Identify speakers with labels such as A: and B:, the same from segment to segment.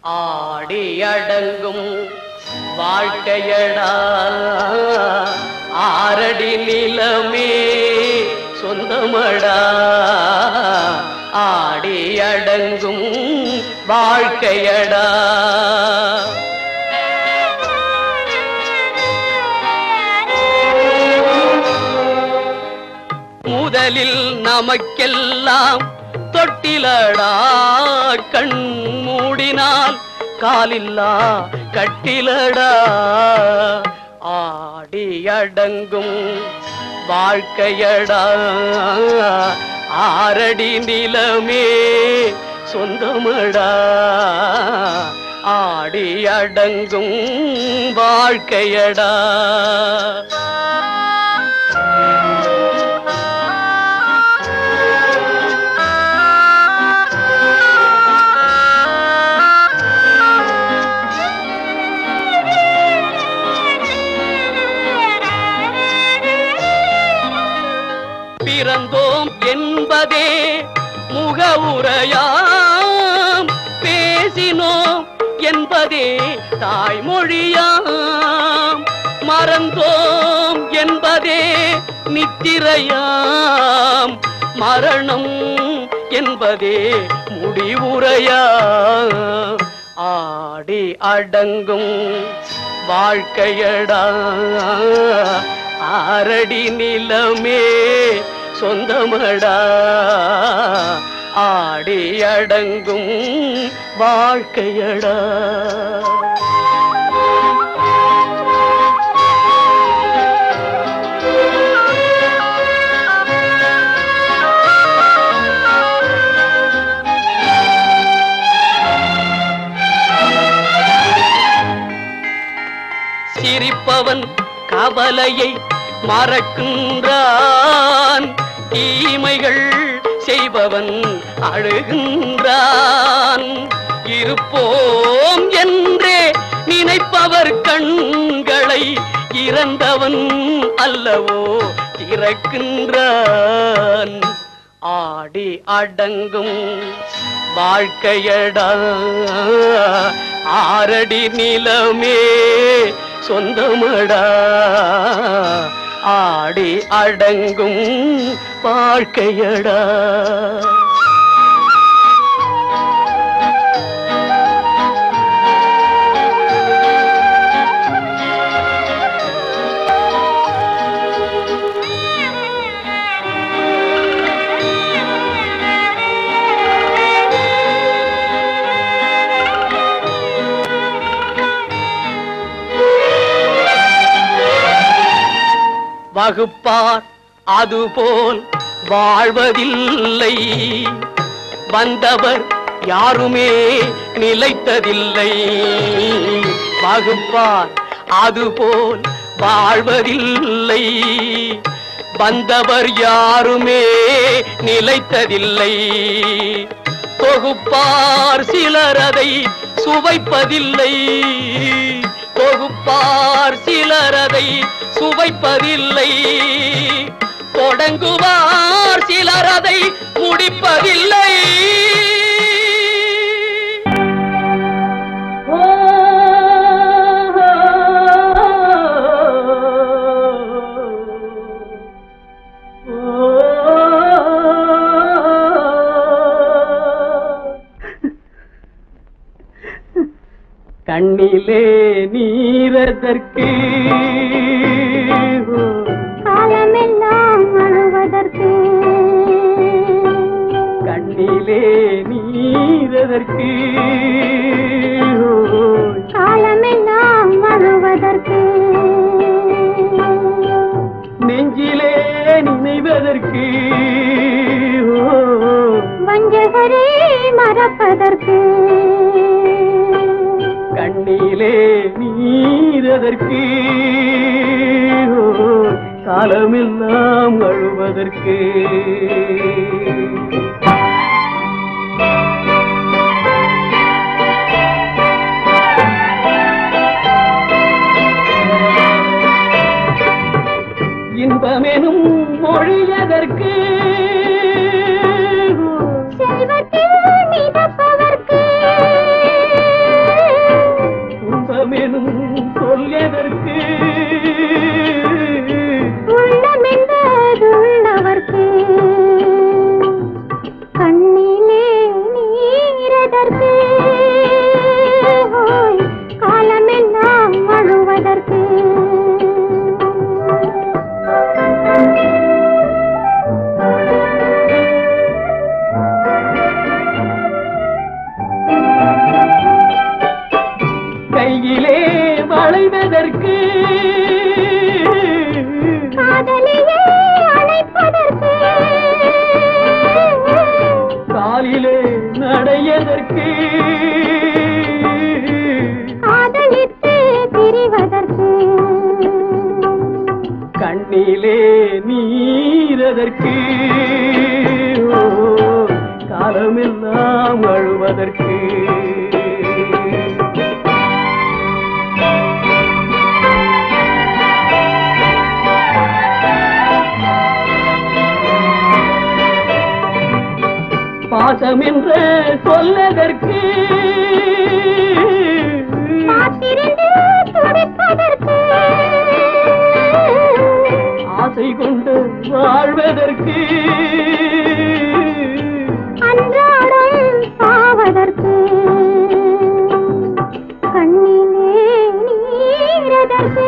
A: ஆடி அடங்கும் வாழ்க்கையடா ஆரடி நிலமே சொந்தமடா ஆடி அடங்கும் வாழ்க்கையடா முதலில் நமக்கெல்லாம் தொட்டிலடா கண் மூடினால் காலில்லா கட்டிலடா ஆடி அடங்கும் வாழ்க்கையடா ஆரடி நிலமே சொந்தமடா ஆடி அடங்கும் வாழ்க்கையடா பிறந்தோம் என்பதே முகவுரையாம் பேசினோம் என்பதே தாய்மொழியாம் மறந்தோம் என்பதே நித்திரையாம் மரணம் என்பதே முடிவுரையாம் ஆடி அடங்கும் வாழ்க்கையடா ஆரடி நிலமே சொந்தமடா ஆடி அடங்கும் வாழ்க்கையடா சிரிப்பவன் கவலையை மறக்கின்றான் தீமைகள் செய்பவன் அழுகின்றான் இருப்போம் என்றே நினைப்பவர் கண்களை இறந்தவன் அல்லவோ திறக்கின்றான் ஆடி அடங்கும் வாழ்க்கையடா ஆரடி நிலமே சொந்தமடா ஆடி அடங்கும் வாழ்க்கையடா வகுப்பார் அதுபோல் வாழ்வதில்லை வந்தவர் யாருமே நிலைத்ததில்லை வகுப்பார் அதுபோல் வாழ்வதில்லை வந்தவர் யாருமே நிலைத்ததில்லை தொகுப்பார் சிலர் அதை சுவைப்பதில்லை தொகுப்பார் சிலர் அதை சுவைப்பதில்லை தொடங்குவார் சிலர் அதை முடிப்பதில்லை கண்ணிலே நீரதற்கு
B: காலமெல்லாம் அழுவதற்கு
A: கண்ணிலே நீரதற்கு
B: காலமெல்லாம் அழுவதற்கு
A: நெஞ்சிலே நினைவதற்கு
B: வஞ்சகரே மறப்பதற்கு
A: கண்ணிலே நீரதற்கு காலமெல்லாம் அழுவதற்கு இன்பமெனும் மொழியதற்கு
B: செல்வத்தில் மிதப்பதற்கு
A: செய்வதற்கு
B: காதலியே அழைப்பதற்கு
A: காலிலே நடையதற்கு
B: காதலித்து பிரிவதற்கு
A: கண்ணிலே நீரதற்கு ஓ, காலமெல்லாம் அழுவதற்கு பாசம் என்று சொல்லதற்கு
B: காத்திருந்து துடிப்பதற்கு
A: ஆசை கொண்டு வாழ்வதற்கு
B: அன்றாடம் சாவதற்கு கண்ணிலே நீரதற்கு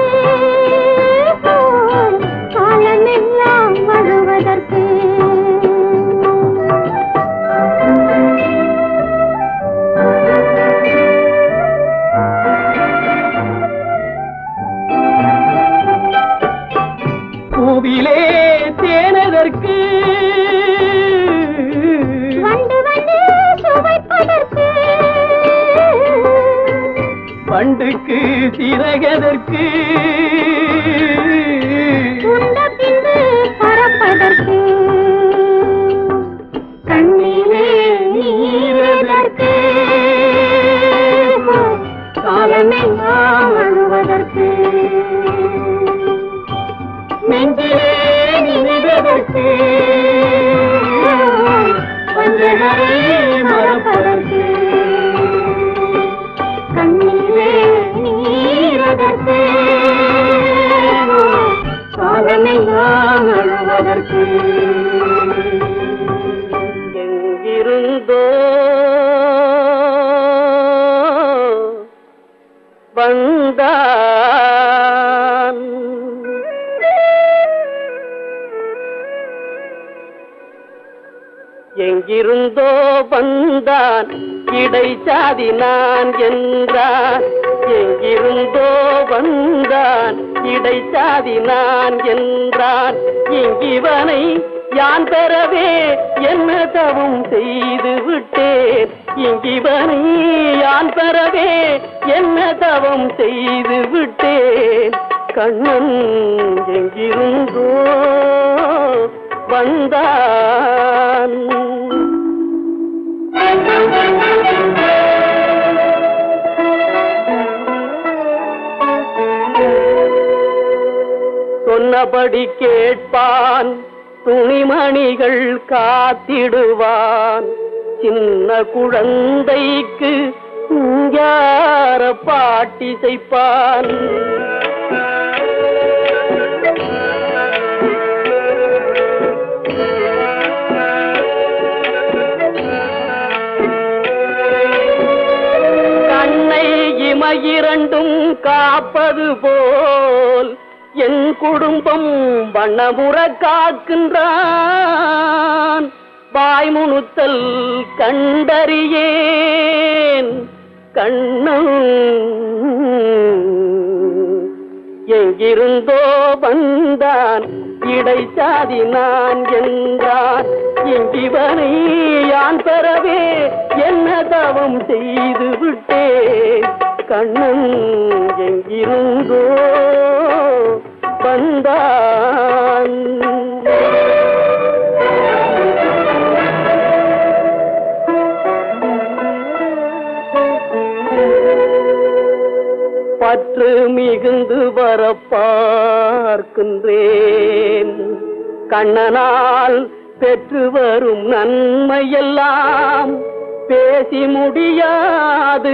B: காலமெல்லாம் அழுவதற்கு
A: பூவிலே தேனதற்கு
B: வந்து வந்து சுவைப்பதற்கு
A: பண்டுக்கு சிறகதற்கு
B: உண்ட பின்பு பறப்பதற்கு கண்ணிலே நீரதற்கு காலமெல்லாம் அழுவதற்கு
A: நெஞ்சிலே நினைவதற்கு வஞ்சகரை மறப்பதற்கு
B: கண்ணிலே நீரதற்கு காலமெல்லாம் அழுவதற்கு
A: எங்கிருந்தோ வந்தான் எங்கிருந்தோ வந்தான் இடை சாதி நான் என்றான் எங்கிருந்தோ வந்தான் இடை சாதி நான் என்றான் இங்கிவனை யான் பெறவே என்ன தவம் செய்து விட்டேன் இங்கிவனை யான் பெறவே என்ன தவம் செய்து விட்டேன் கண்ணன் எங்கிருந்தோ வந்தான் சொன்னபடி கேட்பான் துணிமணிகள் காத்திடுவான் சின்ன குழந்தைக்கு யார பாட்டி செய்ப்பான் கண்ணை இமையிரண்டும் காப்பது போல் என் குடும்பம் வண்ணமுற காக்கின்றான் வாய்முணுத்தல் கண்டறியேன் கண்ணன் எங்கிருந்தோ வந்தான் இடைச்சாதி நான் என்றான் எங்கிவனை யான் பெறவே என்ன தவம் செய்து விட்டேன் கண்ணன் எங்கிருந்தோ வந்தான் பற்று மிகுந்து வர பார்க்கின்றேன் கண்ணனால் பெற்று வரும் நன்மையெல்லாம் பேசி முடியாது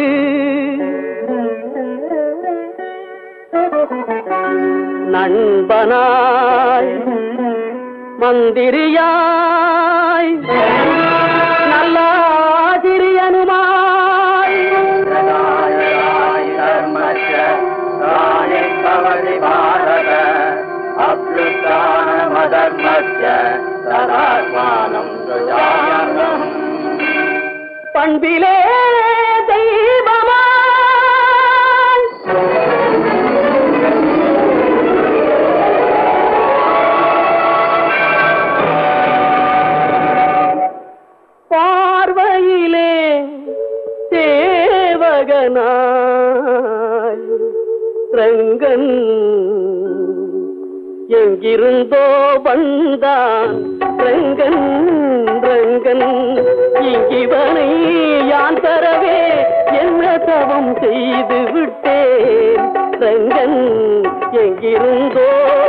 A: நண்பனாய் மந்திரியாய் நல்லாதிரியனுமாய் பண்பிலே தெய்வமாய் கண்ணனாய் ரங்கன் எங்கிருந்தோ வந்தான் ரங்கன் ரங்கன் இங்கிவனை யான் தரவே என்ன தவம் செய்து விட்டேன் ரங்கன் எங்கிருந்தோ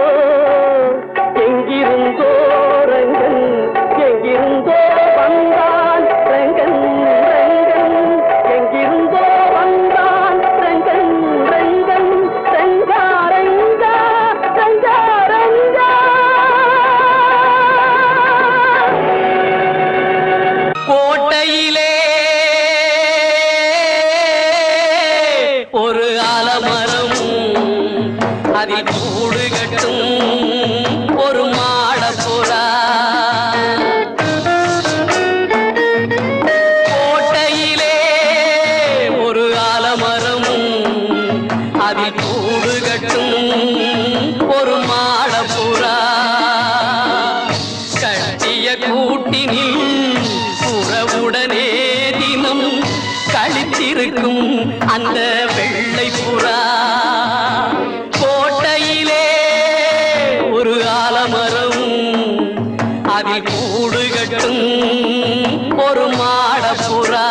A: எங்கிருந்தோ ரங்கன் எங்கிருந்தோ வந்தான் ரங்கன் ரங்கன் எங்கிருந்தோ வந்தான் ரங்கன் ரங்கன் ரங்கா ரங்கா ரங்கா ரங்கா கோட்டையிலே ஒரு ஆலமரம் அதில் கூடு கட்டும் ஒரு மாடப்புறா கோட்டையிலே ஒரு ஆலமரம் அதில் கூடு கட்டும் ஒரு மாடப்புறா கட்டிய கூட்டினில் உறவுடனே தினம் கழித்திருக்கும் அந்த வெள்ளை புறா கோட்டையிலே ஒரு ஆலமரம் அதில் கூடு கட்டும் ஒரு மாடப்புறா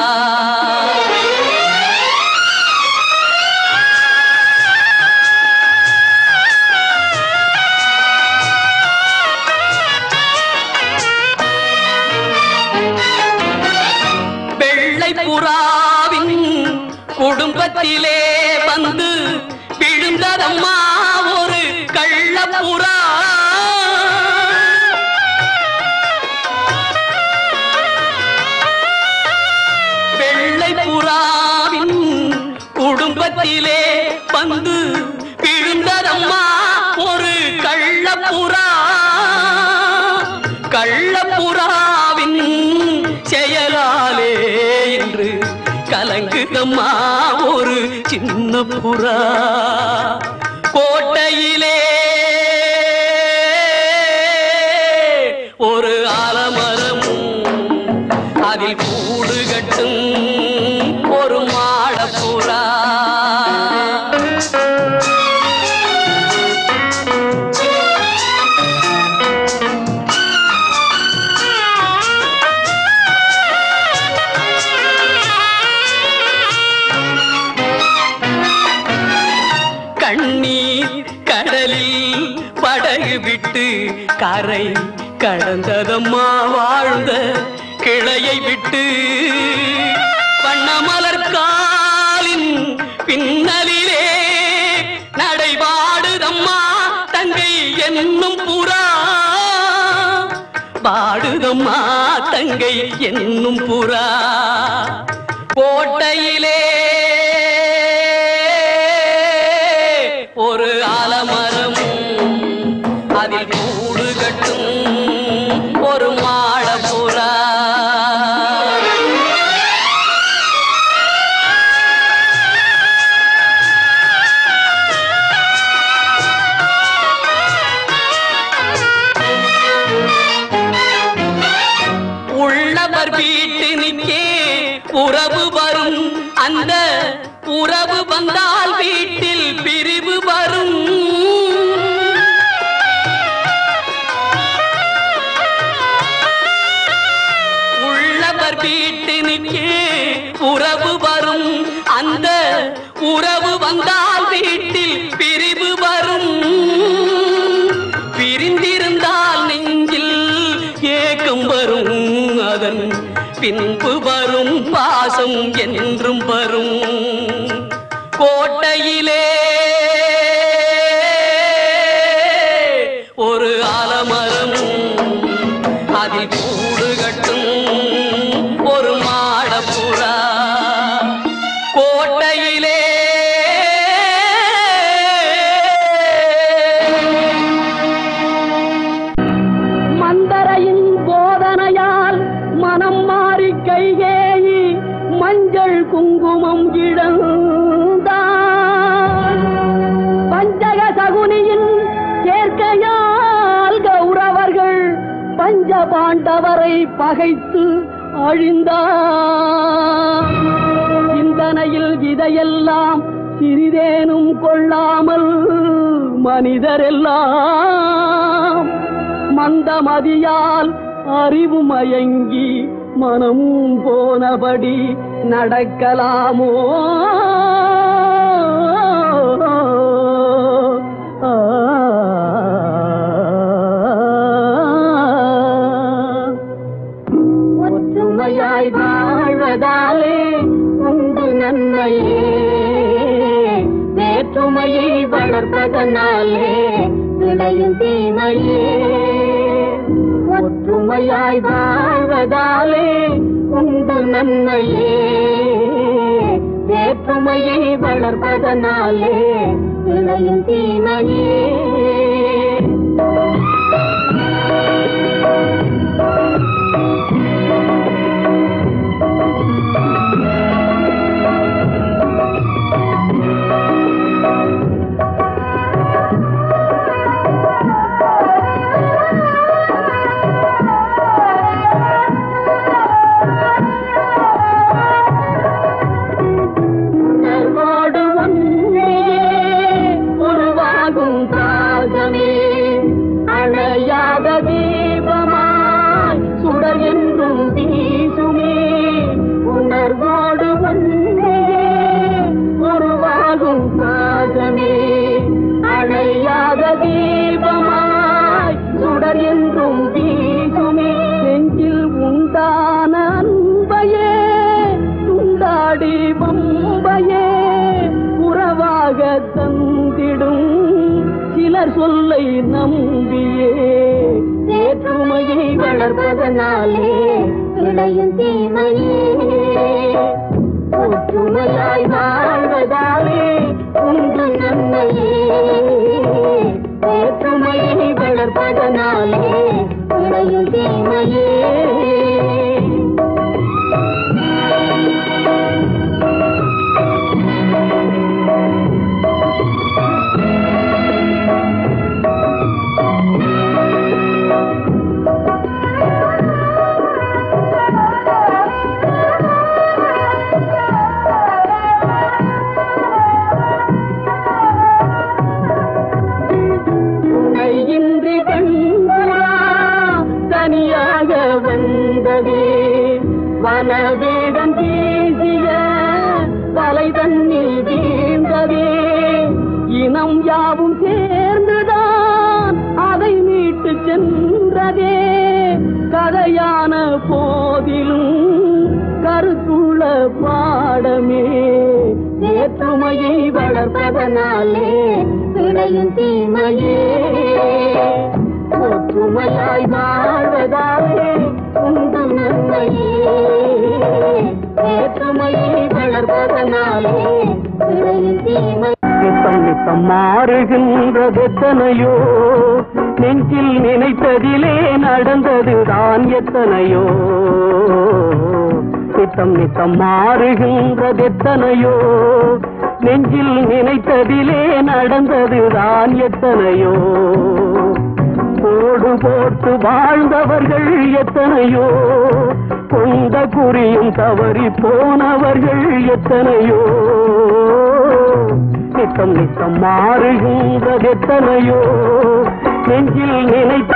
A: வெள்ளை புறாவின் குடும்பத்திலே வந்து விழுந்ததம்மா ஒரு கள்ளப்புறா வெள்ளை புறாவின் குடும்பத்திலே வந்து விழுந்ததம்மா ஒரு கள்ளப்புறா கள்ளப்புறாவின் செயலாலே என்று கலங்குதம்மா ஒரு சின்ன புறா கோட்டையிலே ஒரு ஆலமரம் அதில் கூடு கட்டும் ஒரு மாடப்புறா கண்ணீர் கடலில் படகு விட்டு கரை கடந்ததம்மா வாழ்ந்த கிளையை விட்டு வண்ணமலர் காலின் பின்னலிலே நடைபாடுதம்மா தங்கை என்னும் புறா பாடுதம்மா தங்கை என்னும் புறா கோட்டையிலே ஒரு ஆலமரம் அதில் கூடு கட்டும் ஒரு மாடப்புறா உள்ளவர் வீட்டினுக்கே உறவு வரும் அந்த உறவு வந்தால் வீட்டில் பிரிவு வரும் உள்ளவர் வீட்டினுக்கே உறவு வரும் அந்த உறவு வந்தால் வீட்டில் பிரிவு வரும் பிரிந்திருந்தால் நெஞ்சில் ஏக்கம் வரும் அதன் பின்பு வரும் பாசம் என்றும் வரும் கோட்டையிலே ஒரு ஆலமரம் அதில் கூடு கட்டும் ஒரு மாடப்புறா கோட்டையிலே மந்தரையின் போதனையால் மனம் மாறி கைகேயி மஞ்சள் குங்குமம் இழந்தான் பஞ்சக சகுனியின் சேர்க்கையால் கௌரவர்கள் பஞ்ச பாண்டவரை பகைத்து அழிந்தார் இந்த சோதனையில் இதையெல்லாம் சிறிதேனும் கொள்ளாமல் மனிதரெல்லாம் மந்தமதியால் அறிவு மயங்கி மனமும் போனபடி நடக்கலாமோ
B: ஒற்றுமையாய் வாழ்வதாலே உண்டு நன்மையே வேற்றுமையை வளர்ப்பதனாலே விளையும் தீமையே ஒற்றுமையாய் வாழ்வதாலே உண்டு நன்மையே வேற்றுமையை வளர்ப்பதனாலே விளையும் தீமையே உணர்வோடு ஒன்றே உருவாகும் தாகமே அணையாத தீபமாய் சுடர் என்றும் வீசுமே உணர்வோடு ஒன்றே உருவாகும் தாகமே அணையாத தீபமாய் சுடர் என்றும் வீசுமே நெஞ்சில் உண்டான அன்பையே துண்டாடி வம்பையே உறவாக தந்திடும் சிலர் சொல்லை நம்பியே வேற்றுமையை வளர்ப்பதனாலே விளையும் தீமையே ஒற்றுமையாய் வாழ்வதாலே உண்டு நன்மையே வேற்றுமையை வளர்ப்பதனாலே விளையும் தீமையே துணையின்றி பெண்களா தனியாக வந்ததே வனவேகம் பேசிய தலை தன்னில் வீழ்ந்ததே இனம் யாவும் சேர்ந்துதான் அதை மீட்டு சென்றதே கதையான போதிலும் கருத்துள்ள பாடமே வேற்றுமையை வளர்ப்பதனாலே விளையும் தீமையே ஒற்றுமையாய் வாழ்வதாலே உண்டு நன்மையே வேற்றுமையை வளர்ப்பதனாலே விளையும் தீமை
A: நித்தம் நித்தம் மாறுகின்றது எத்தனையோ நெஞ்சில் நினைத்ததிலே நடந்ததுதான் எத்தனையோ நித்தம் நித்தம் மாறுகின்றது எத்தனையோ நெஞ்சில் நினைத்ததிலே நடந்ததுதான் எத்தனையோ கோடு போட்டு வாழ்ந்தவர்கள் எத்தனையோ கொண்ட குறியும் தவறி போனவர்கள் எத்தனையோ நித்தம் நித்தம் மாறுகின்றது எத்தனையோ நெஞ்சில் நினைத்த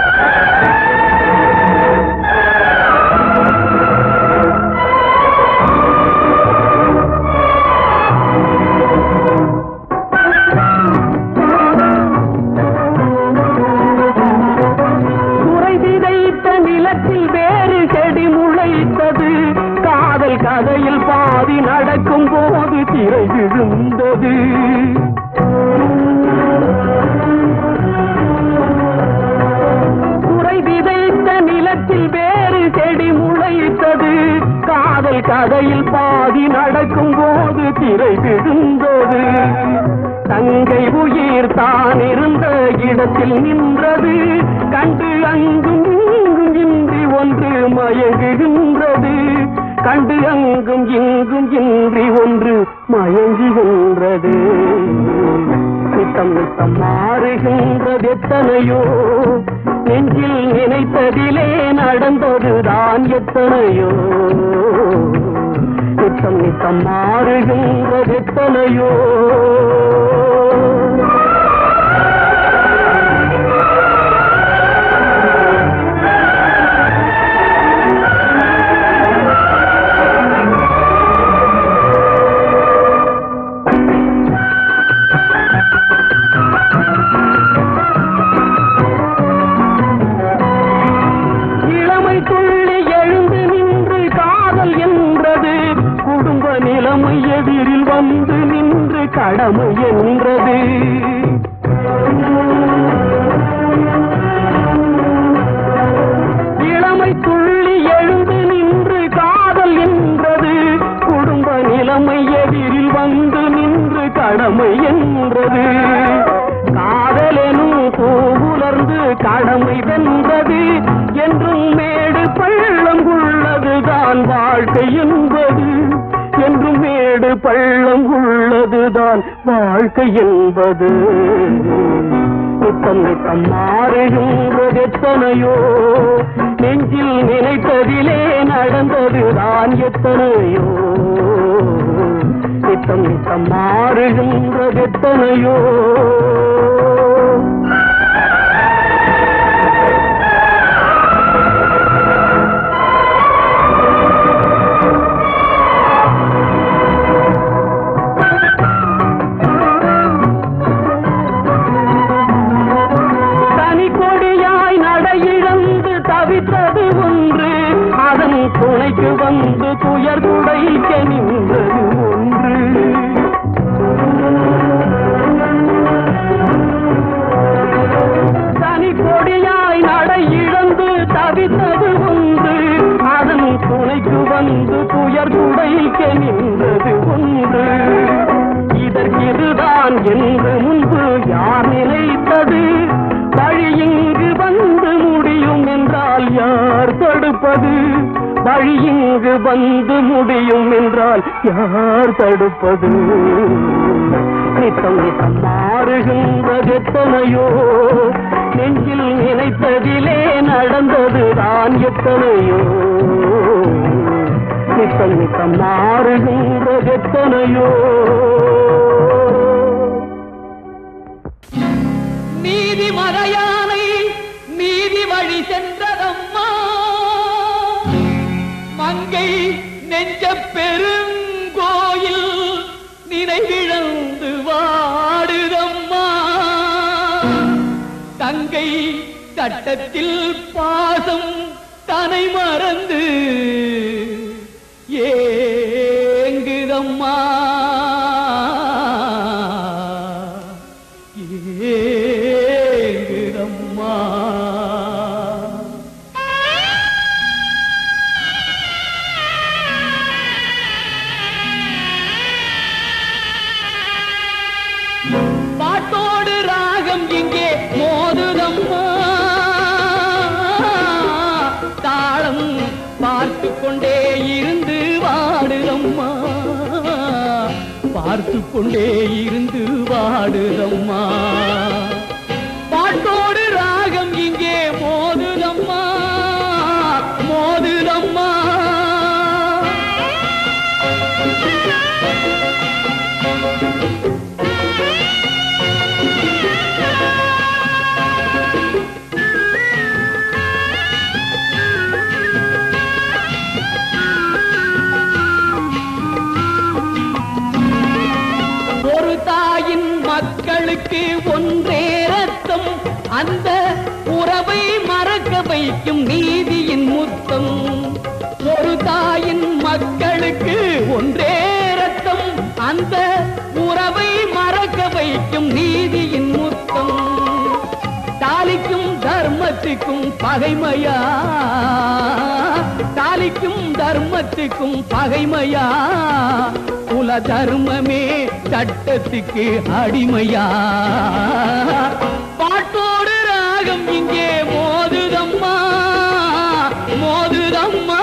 A: குறை விதைத்த நிலத்தில் வேறு செடி முளைத்தது காதல் கதையில் பாதி நடக்கும் போது திரை விழுந்தது குறை விதைத்த நிலத்தில் வேறு செடி முளைத்தது காதல் கதையில் பாதி நடக்கும் போது திரை விழுந்தது தங்கை உயிர் தான் இருந்த இடத்தில் நின்றது கண்டு அங்கும் இங்கும் இன்றி ஒன்று மயங்குகின்றது கண்டு அங்கும் இங்கும் இன்றி ஒன்று மயங்குகின்றது நித்தம் நித்தம் மாறுகின்றது எத்தனையோ நெஞ்சில் நினைத்ததிலே நடந்ததுதான் எத்தனையோ நித்தம் நித்தம் மாறுகின்றதெத்தனையோ இளமை துள்ளி எழுந்து நின்று காதல் என்றது குடும்ப நிலைமை எதிரில் வந்து நின்று கடமை என்றது இளமை துள்ளி எழுந்து நின்று காதல் என்றது குடும்ப நிலைமை எதிரில் வந்து நின்று கடமை என்றது காதலெனும் பூவுலர்ந்து கடமை வென்றது என்றும் மேடு பள்ளம் உள்ளதுதான் வாழ்க்கை என்பது என்றும் மேடு பள்ளம் உள்ளதுதான் வாழ்க்கை என்பது நித்தம் நித்தம் மாறுகின்றது எத்தனையோ நெஞ்சில் நினைத்ததிலே நடந்ததுதான் எத்தனையோ நித்தம் நித்தம் மாறுகின்றது எத்தனையோ தனி கொடியாய் நடையிழந்து தவித்தது ஒன்று அதன் துணைக்கு வந்து துயர் துடைக்க நின்றது ஒன்று தனி கொடியாய் நடையிழந்து தவித்தது ஒன்று அதன் துணைக்கு வந்து துயர் துடைக்க நின்றது ஒன்று இதற்கிதுதான் என்று முன்பு யார் நினைத்தது வழி இங்கு வந்து முடியும் என்றால் யார் தடுப்பது வழி இங்கு வந்து முடியும் என்றால் யார் தடுப்பது நித்தம் நித்தம் மாறுகின்றது எத்தனையோ நெஞ்சில் நினைத்ததிலே நடந்தது தான் எத்தனையோ நித்தம் நித்தம் மாறுகின்றது எத்தனையோ
C: நீதி மறையானை நீதி வழி சென்றதம்மா மங்கை நெஞ்ச பெருங்கோயில் நினைவிழந்து வாடுதம்மா தங்கை சட்டத்தில் பாசம் தனை மறந்து ஏங்குதம்மா ஏங்குதம்மா பாட்டோடு ராகம் இங்கே மோதுதம்மா தாளம் பார்த்து கொண்டே இருந்து வாடுதம்மா பார்த்து கொண்டே இருந்து வாடுதம்மா பாட்டோடு ராகம் இங்கே மோதுதம்மா மோதுதம்மா ஒரு தாயின் மக்களுக்கு ஒன்றே ரத்தம் அந்த உறவை மறக்க வைக்கும் நீதியின் முத்தம் ஒரு தாயின் மக்களுக்கு ஒன்றே ரத்தம் அந்த உறவை மறக்க வைக்கும் நீதியின் முத்தம் தாலிக்கும் தர்மத்துக்கும் பகைமையா தாலிக்கும் தர்மத்துக்கும் பகைமையா குல தர்மமே சட்டத்துக்கு அடிமையா பாட்டோடு ராகம் இங்கே மோதுதம்மா மோதுதம்மா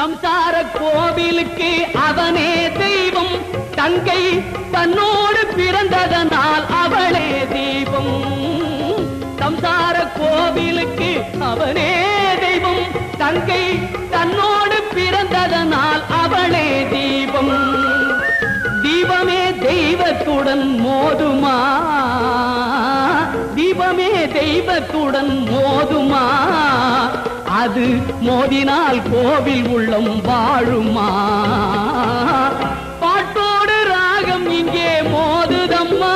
C: சம்சார கோவிலுக்கு அவனே தெய்வம் தங்கை தன்னோடு பிறந்ததனால் அவளே தெய்வம் சம்சார கோவிலுக்கு அவனே தெய்வம் தங்கை தன்னோடு பிறந்ததனால் அவளே தீபம் தீபமே தெய்வத்துடன் மோதுமா தீபமே தெய்வத்துடன் மோதுமா அது மோதினால் கோவில் உள்ளம் வாழுமா பாட்டோடு ராகம் இங்கே மோதுதம்மா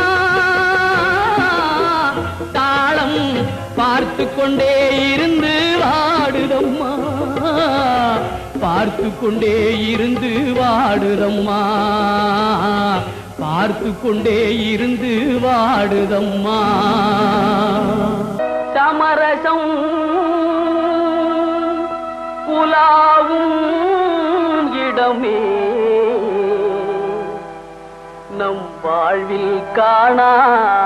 C: தாளம் பார்த்து கொண்டே இருந்து வாடுதம்மா பார்த்து கொண்டே இருந்து வாடுதம்மா பார்த்து கொண்டே இருந்து வாடுதம்மா
A: சமரசம் புலாவும் இடமே நம் வாழ்வில் காணா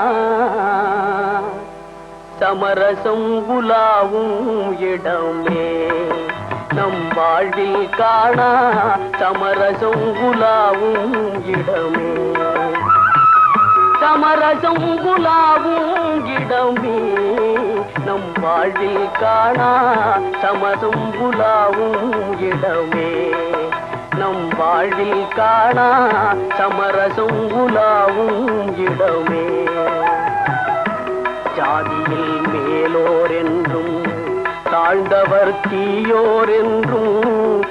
A: சமரசம் புலாவும் இடமே நம் வாழ்வில் காணா சமரசம் புலாவும் இடமே சமரசம் குலாவும் இடமே நம் வாழ்வில் காணா சமசம் குலாவும் இடமே நம் வாழ்வில் காணா சமரசம் குலாவும் இடமே ஜாதியில் மேலோர் என்றும் தாழ்ந்தவர் தீயோர் என்றும்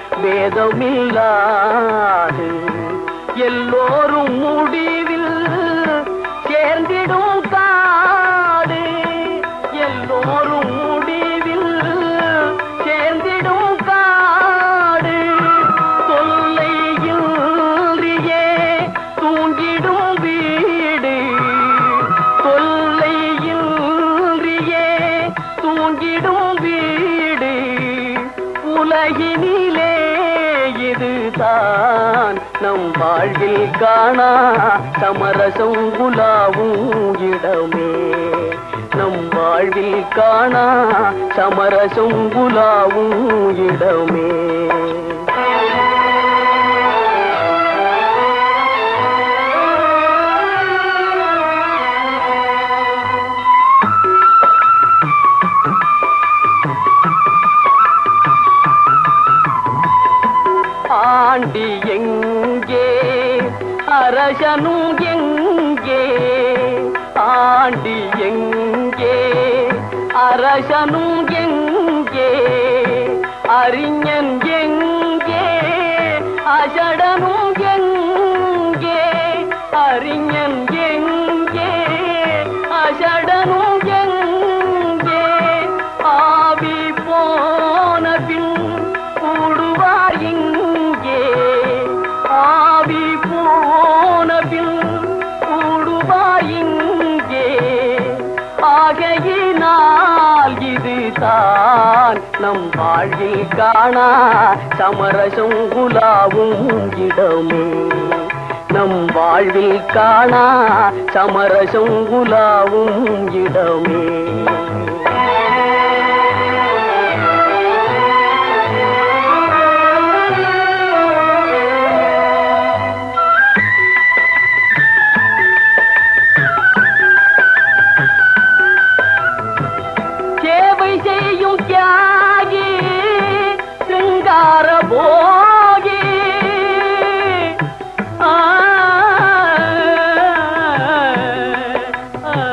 A: வேதமில்லாது எல்லோரும் முடிவில் சேர்ந்திடும் காடு எல்லோரும் முடிவில் சேர்ந்திடும் காடு தொல்லையில்றியே தூங்கிடும் வீடு தொல்லையில்றியே தூங்கிடும் வீடு உலகினிலே இதுதான் நம் வாழ்வில் காணா சமரசம் குலாவும் இடமே நம் வாழ்வில் காணா சமரசம் குலாவும் இடமே ஆண்டி எங்கே அரசனும் எங்கே ஆண்டி எங்கே அரசனும் எங்கே அறிஞன் எங்கே அசடனும் எங்கே அறிஞன் எங்கே அசடனும் எங்கே ஆவி போன பின் கூடுவார் இங்கே ஆவி போன பின் கூடுவார் இங்கே ஆகையினால் இதுதான் நம் வாழ்வில் காணா சமரசம் குலாவும் இடமே நம் வாழ்வில் காணா சமரசம் குலாவும் இடமே சேவை செய்யும் தியாகி சிங்கார போகி ஆ, ஆ,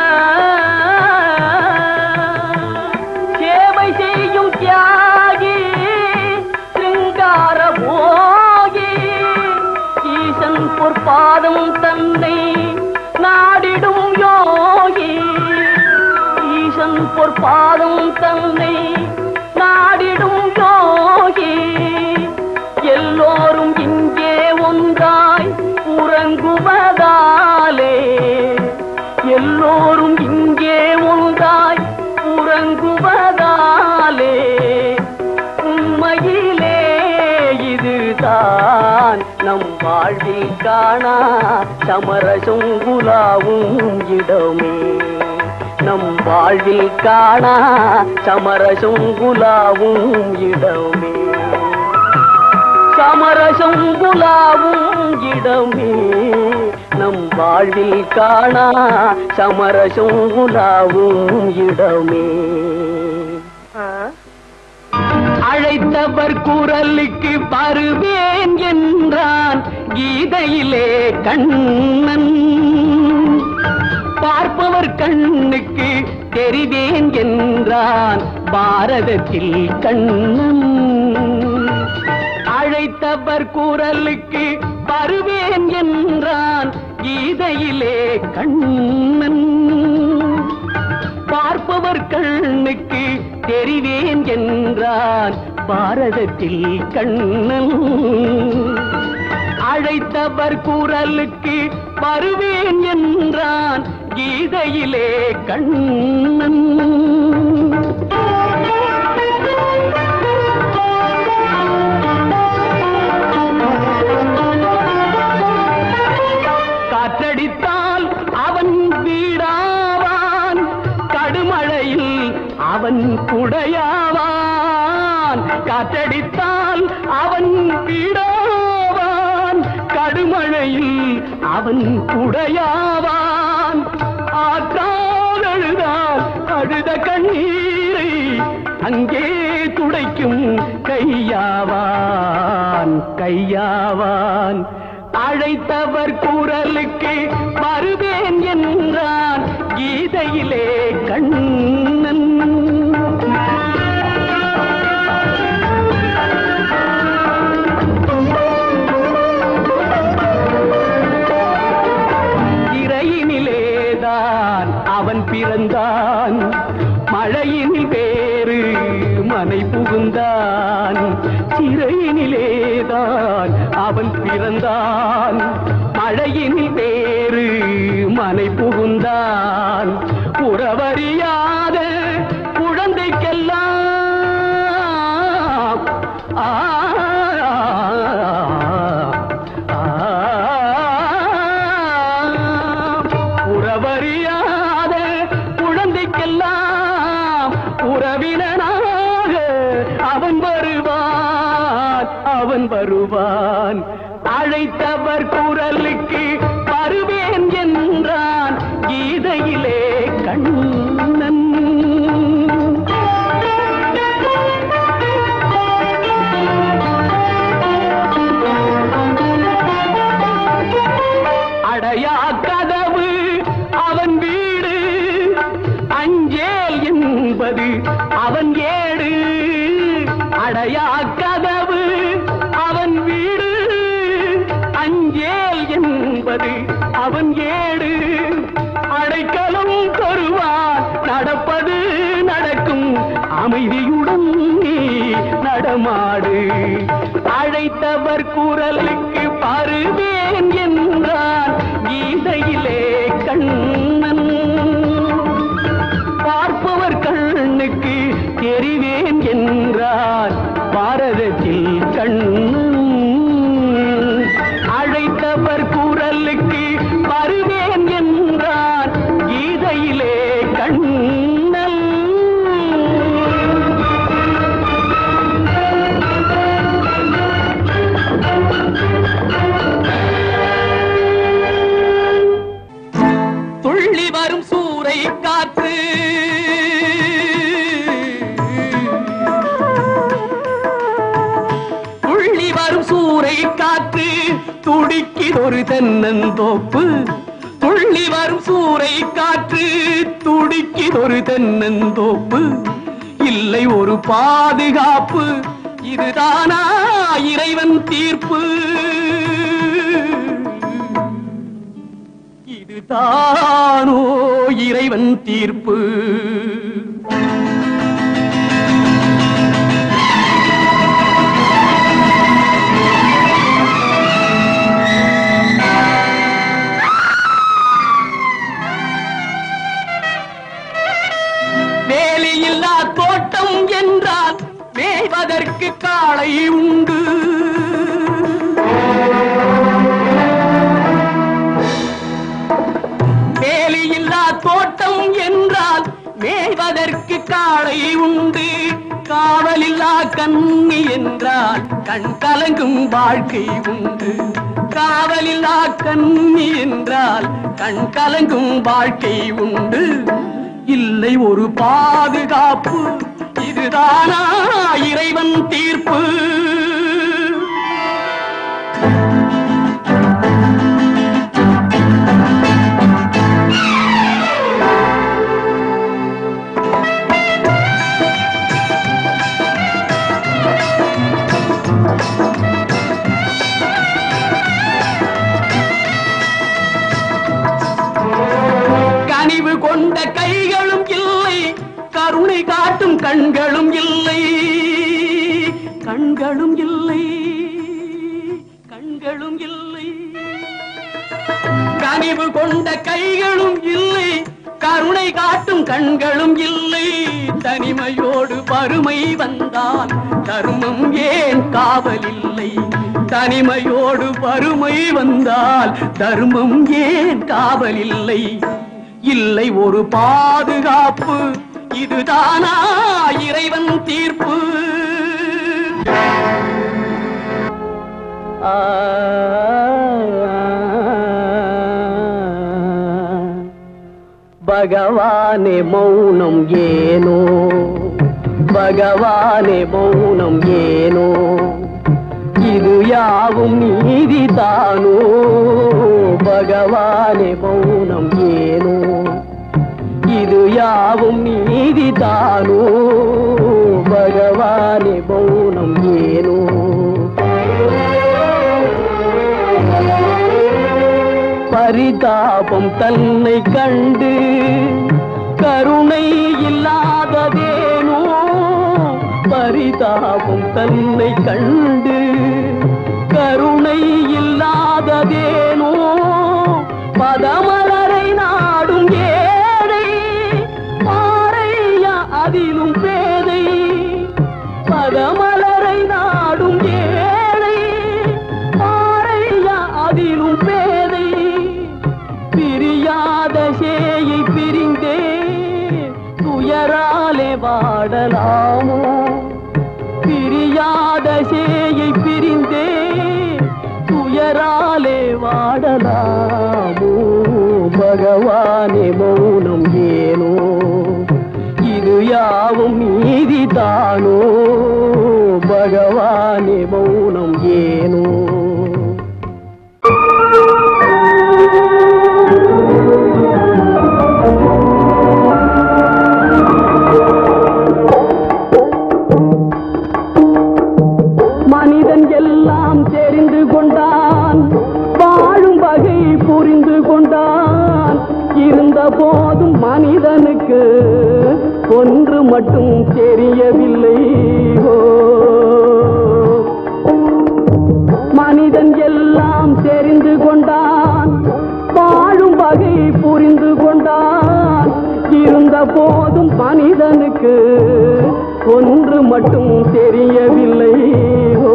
A: சேவை செய்யும் தியாகி சிங்கார போகி ஈசன் பொற்பாதம் தன்னை நாடிடும் யோகி ஈசன் பொற்பாதம் தன்னை நாடிடும் யோகி எல்லோரும் இங்கே ஒன்றாய் உறங்குவதாலே எல்லோரும் இங்கே ஒன்றாய் உறங்குவதாலே உண்மையிலே இதுதான் நம் வாழ்வில் காணா சமரசம் குலாவும் இடமே நம் வாழ்வில் காணா சமரசம் குலாவும் இடமே சமரசம் புலாவும் இடமே நம் வாழ்வில் காணா சமரசம் புலாவும் இடமே
C: அழைத்தவர் குரலுக்கு வருவேன் என்றான் கீதையிலே கண்ணன் பார்ப்பவர் கண்ணுக்கு தெரிவேன் என்றான் பாரதத்தில் கண்ணன் அழைத்தவர் குரலுக்கு வருவேன் என்றான் கீதையிலே கண்ணன் பார்ப்பவர் கண்ணுக்கு தெரிவேன் என்றான் பாரதத்தில் கண்ணன் அழைத்தவர் குரலுக்கு வருவேன் என்றான் கீதையிலே கண்ணன் காற்றடித்தால் அவன் வீடாவான் கடுமழையில் அவன் குடையாவான் காற்றடித்தால் அவன் வீடாவான் கடுமழையில் அவன் குடையாவான் ஆற்றால் அழுதால் அழுத கண்ணீரை அங்கே துடைக்கும் கையாவான் கையாவான் அழைத்தவர் குரலுக்கு வருவேன் என்றான் கீதையிலே கண்ணன் இறையினிலேதான் அவன் பிறந்தான் மழையினில் வேறு மனை புகுந்தான் சிறையினிலேதான் அவன் பிறந்தான் மழையினில் வேறு மனை புகுந்தான் உறவறியாத குழந்தைக்கெல்லாம் ஆ உறவறியாத குழந்தைக்கெல்லாம் உறவினனாக அவன் வருவான் அவன் வருவான் அழைத்தவர் குரலுக்கு வருவேன் என்றான் கீதையிலே கண்ணன் அடையா கதவு அவன் வீடு அஞ்சேல் என்பது அவன் ஏடு அடையா கதவு அவன் வீடு அஞ்சேல் என்பது அவன் ஏடு அடைக்கலம் தருவான் நடப்பது நடக்கும் அமைதியுடன் நீ நடமாடு அழைத்தவர் குரலுக்கு பருவேன் என்றான் கீதையிலே கண்ணன் பார்ப்பவர் கண்ணுக்கு தெரிவேன் என்றான் பாரதத்தில் கண்ணன் அழைத்தவர் குரலுக்கு வருவேன் என்றான் கீதையிலே கண்ணன் துள்ளி வரும் சூறை காற்று துள்ளி வரும் சூறை காற்று துடிக்கிதொரு தென்னந்தோப்பு துள்ளி வரும் சூறை காற்று துடிக்கிதொரு தென்னந்தோப்பு இல்லை ஒரு பாதுகாப்பு இதுதானா இறைவன் தீர்ப்பு இதுதானோ இறைவன் தீர்ப்பு வேலியில்லா தோட்டம் என்றால் மேய்வதற்கு காளை உண்டு வேலியில்லா தோட்டம் என்றால் மேய்வதற்கு காளை உண்டு காவலில்லா கண்ணி என்றால் கண் கலங்கும் வாழ்க்கை உண்டு காவலில்லா கண்ணி என்றால் கண் கலங்கும் வாழ்க்கை உண்டு இல்லை ஒரு பாதுகாப்பு இதுதானா இறைவன் தீர்ப்பு கனிவு கொண்ட கைகளும் இல்லை கருணை காட்டும் கண்களும் இல்லை கண்களும் இல்லை கண்களும் இல்லை கனிவு கொண்ட கைகளும் இல்லை கருணை காட்டும் கண்களும் இல்லை தனிமையோடு வறுமை வந்தால் தர்மம் ஏன் காவல் இல்லை தனிமையோடு வறுமை வந்தால் தர்மம் ஏன் காவல் இல்லை இல்லை ஒரு பாதுகாப்பு இதுதானா இறைவன் தீர்ப்பு
A: ஆ பகவானே மௌனம் ஏனோ பகவானே மௌனம் ஏனோ இது யாவும் நீதிதானோ பகவானே மௌனம் ஏனோ இது யாவும் நீதிதானோ பகவானே மௌனம் ஏனோ பரிதாபம் தன்னை கண்டு கருணை இல்லாததேனோ பரிதாபம் தன்னை கண்டு கருணை இல்லாததேனோ பதமலரை நாடும் ஏழை பாறையா அதிலும் பேதை பதமலரை நாடும் ஏழை பாறையா அதிலும் பேதை பிரியாத சேயை பிரிந்தே துயராலே வாடலாமோ பிரியாத சேயை பிரிந்தே துயராலே வாடலாமோ பகவானே மௌனம் ஏனோ இது யாவும் நீதிதானோ பகவானே மௌனம் ஏனோ மனிதன் எல்லாம் தெரிந்து கொண்டான் வாழும் வகை புரிந்து கொண்டான் இருந்த போதும் மனிதனுக்கு ஒன்று மட்டும் தெரியவில்லை ஓ. மனிதன் எல்லாம் தெரிந்து கொண்டான் வாழும் வகை புரிந்து கொண்டான் இருந்த போதும் மனிதனுக்கு ஒன்று மட்டும் தெரியவில்லை ஓ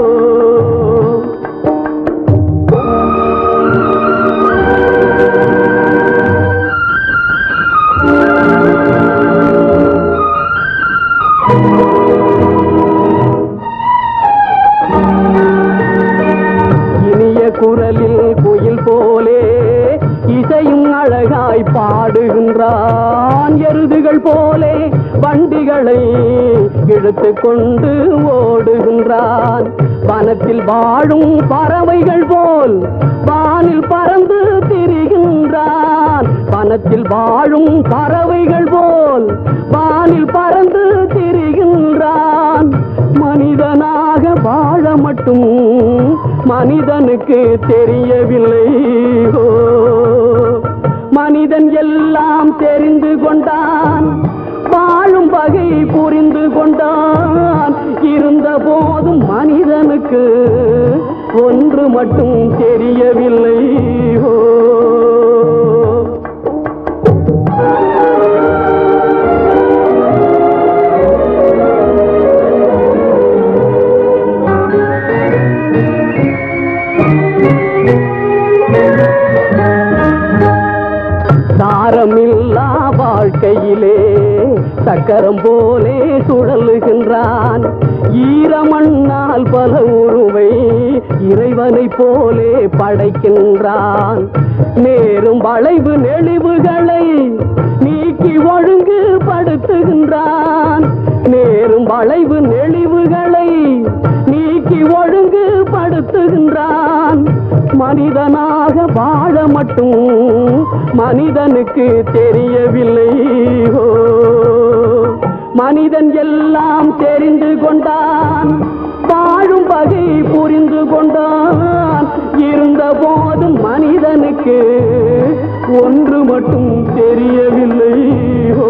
A: இனிய குரலில் குயில் போலே இசையும் அழகாய் பாடுகின்றான் எருதுகள் போலே வண்டிகளை இழுத்து கொண்டு ஓடுகின்றான் வனத்தில் வாழும் பறவைகள் போல் வானில் பறந்து திரிகின்றான் வனத்தில் வாழும் பறவைகள் போல் வானில் பறந்து திரிகின்றான் மனிதனாக வாழ மட்டும் மனிதனுக்கு தெரியவில்லை ஓ. மனிதன் எல்லாம் தெரிந்து கொண்டான் வாழும் வகை புரிந்து கொண்டான் இருந்த போதும் மனிதனுக்கு ஒன்று மட்டும் தெரியவில்லை ஓ சாரமில்லா வாழ்க்கையிலே சக்கரம் போலே சுழலுகின்றான் ஈரமண்ணால் பல உருவை இறைவனை போலே படைக்கின்றான் நேரும் வளைவு நெளிவுகளை நீக்கி ஒழுங்கு படுத்துகின்றான் நேரும் வளைவு நெளிவுகளை நீக்கி ஒழுங்கு படுத்துகின்றான் மனிதனாக வாழ மட்டும் மனிதனுக்கு தெரியவில்லை ஓ மனிதன் எல்லாம் தெரிந்து கொண்டான் வாழும் வகை புரிந்து கொண்டான் இருந்த போதும் மனிதனுக்கு ஒன்று மட்டும் தெரியவில்லை ஓ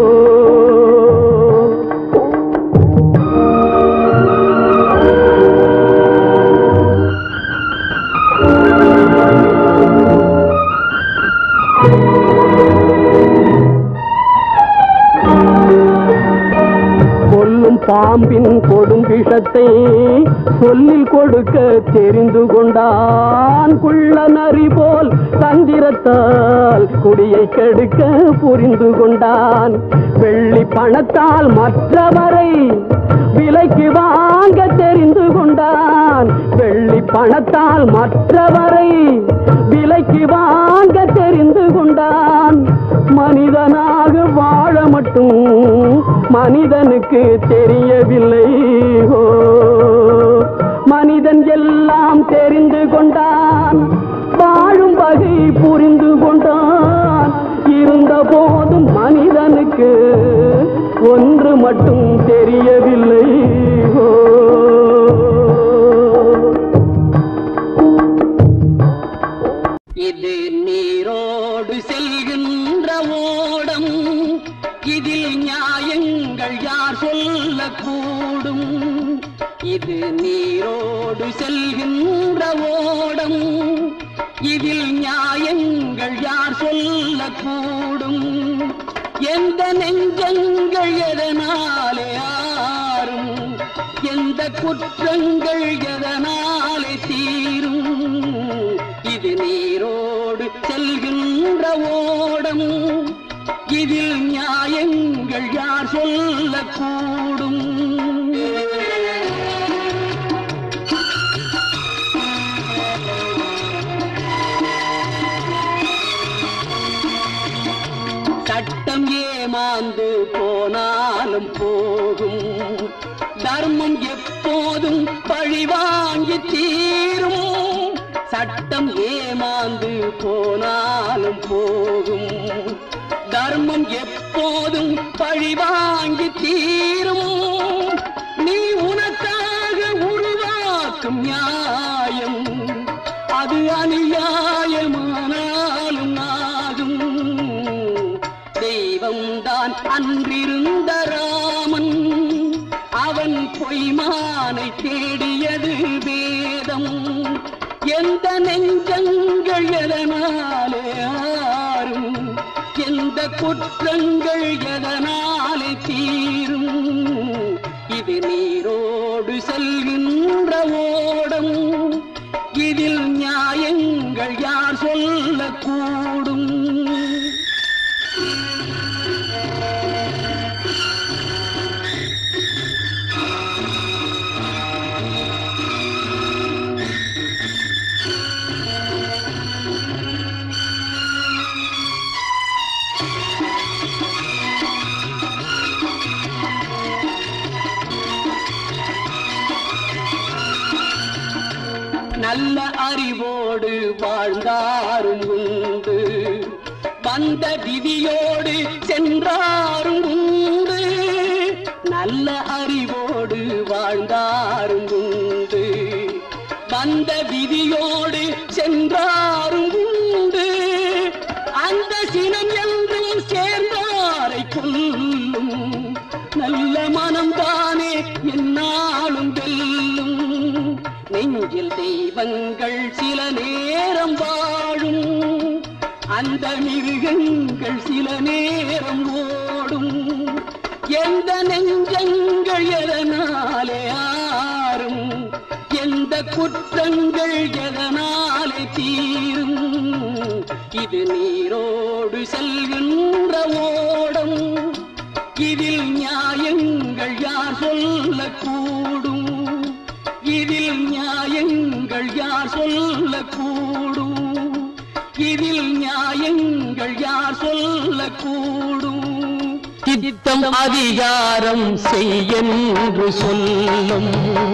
A: கொல்லும் பாம்பின் கொடும் விஷத்தை சொல்லில் கொடுக்க தெரிந்து கொண்டான் குள்ள நரி போல் தந்திரத்தால் குடியை கெடுக்க புரிந்து கொண்டான் வெள்ளி பணத்தால் மற்றவரை விலைக்கு வாங்க தெரிந்து கொண்டான் வெள்ளி பணத்தால் மற்றவரை விலைக்கு வாங்க தெரிந்து கொண்டான் மனிதனாக வாழ மட்டும் மனிதனுக்கு தெரியவில்லை ஓ மனிதன் எல்லாம் தெரிந்து கொண்டான் வாழும் வகை புரிந்து கொண்டான் இருந்த போதும் மனிதனுக்கு ஒன்று மட்டும் தெரியவில்லை ஓ
C: இது நீரோடு செல்கின்ற ஓடம் இதில் நியாயங்கள் யார் சொல்லக்கூடும் இது நீரோடு செல்கின்ற ஓடம் இதில் நியாயங்கள் யார் சொல்லக்கூடும் எந்த நெஞ்சங்கள் எதனாலே ஆறும் எந்த குற்றங்கள் எதனாலே தீரும் இது நீரோடு செல்கின்ற ஓடம் இதில் நியாயங்கள் யார் சொல்லக்கூடும் சட்டம் ஏமாந்து போனாலும் போகும் தர்மம் எப்போதும் பழிவாங்கி தீரும் சட்டம் ஏமாந்து போனாலும் போகும் தர்மம் எப்போதும் பழிவாங்கி தீரும் நீ உனக்காக உருவாக்கும் நியாயம் அது அநியாயமானாலும் ஆகும் தெய்வம்தான் அன்றிருந்த ராமன் அவன் பொய்மானை தேடியது வேதம் எந்த நெஞ்சங்கள் எதனாலே ஆறும் எந்த குற்றங்கள் எதனாலே தீரும் இது நீரோடு செல்கின்ற ஓடம் இதில் நியாயங்கள் யார் சொல்லக்கூடும் நல்ல அறிவோடு வாழ்ந்தாரும் உண்டு வந்த விதியோடு சென்றாரும் உண்டு நல்ல அறிவோடு வாழ்ந்தாரும் உண்டு வந்த விதியோடு சென்றாரும் உண்டு அந்த சினம் என்றும் சேர்ந்தாரை கொல்லும் நல்ல மனம்தானே என்னாலும் வெல்லும் நெஞ்சில் தெய்வங்கள் சில நேரம் வாழும் அந்த மிருகங்கள் சில நேரம் ஓடும் எந்த நெஞ்சங்கள் எதனாலே ஆறும் எந்த குற்றங்கள் எதனாலே தீரும் இது நீரோடு செல்கின்ற ஓடம் இதில் நியாயங்கள் யார் சொல்லக்கூடும் இதில் நியாயங்கள் யார் சொல்லக்கூடும் இதில் நியாயங்கள் யார் சொல்லக்கூடும் சித்தம் அதிகாரம் செய்யென்று சொல்லும்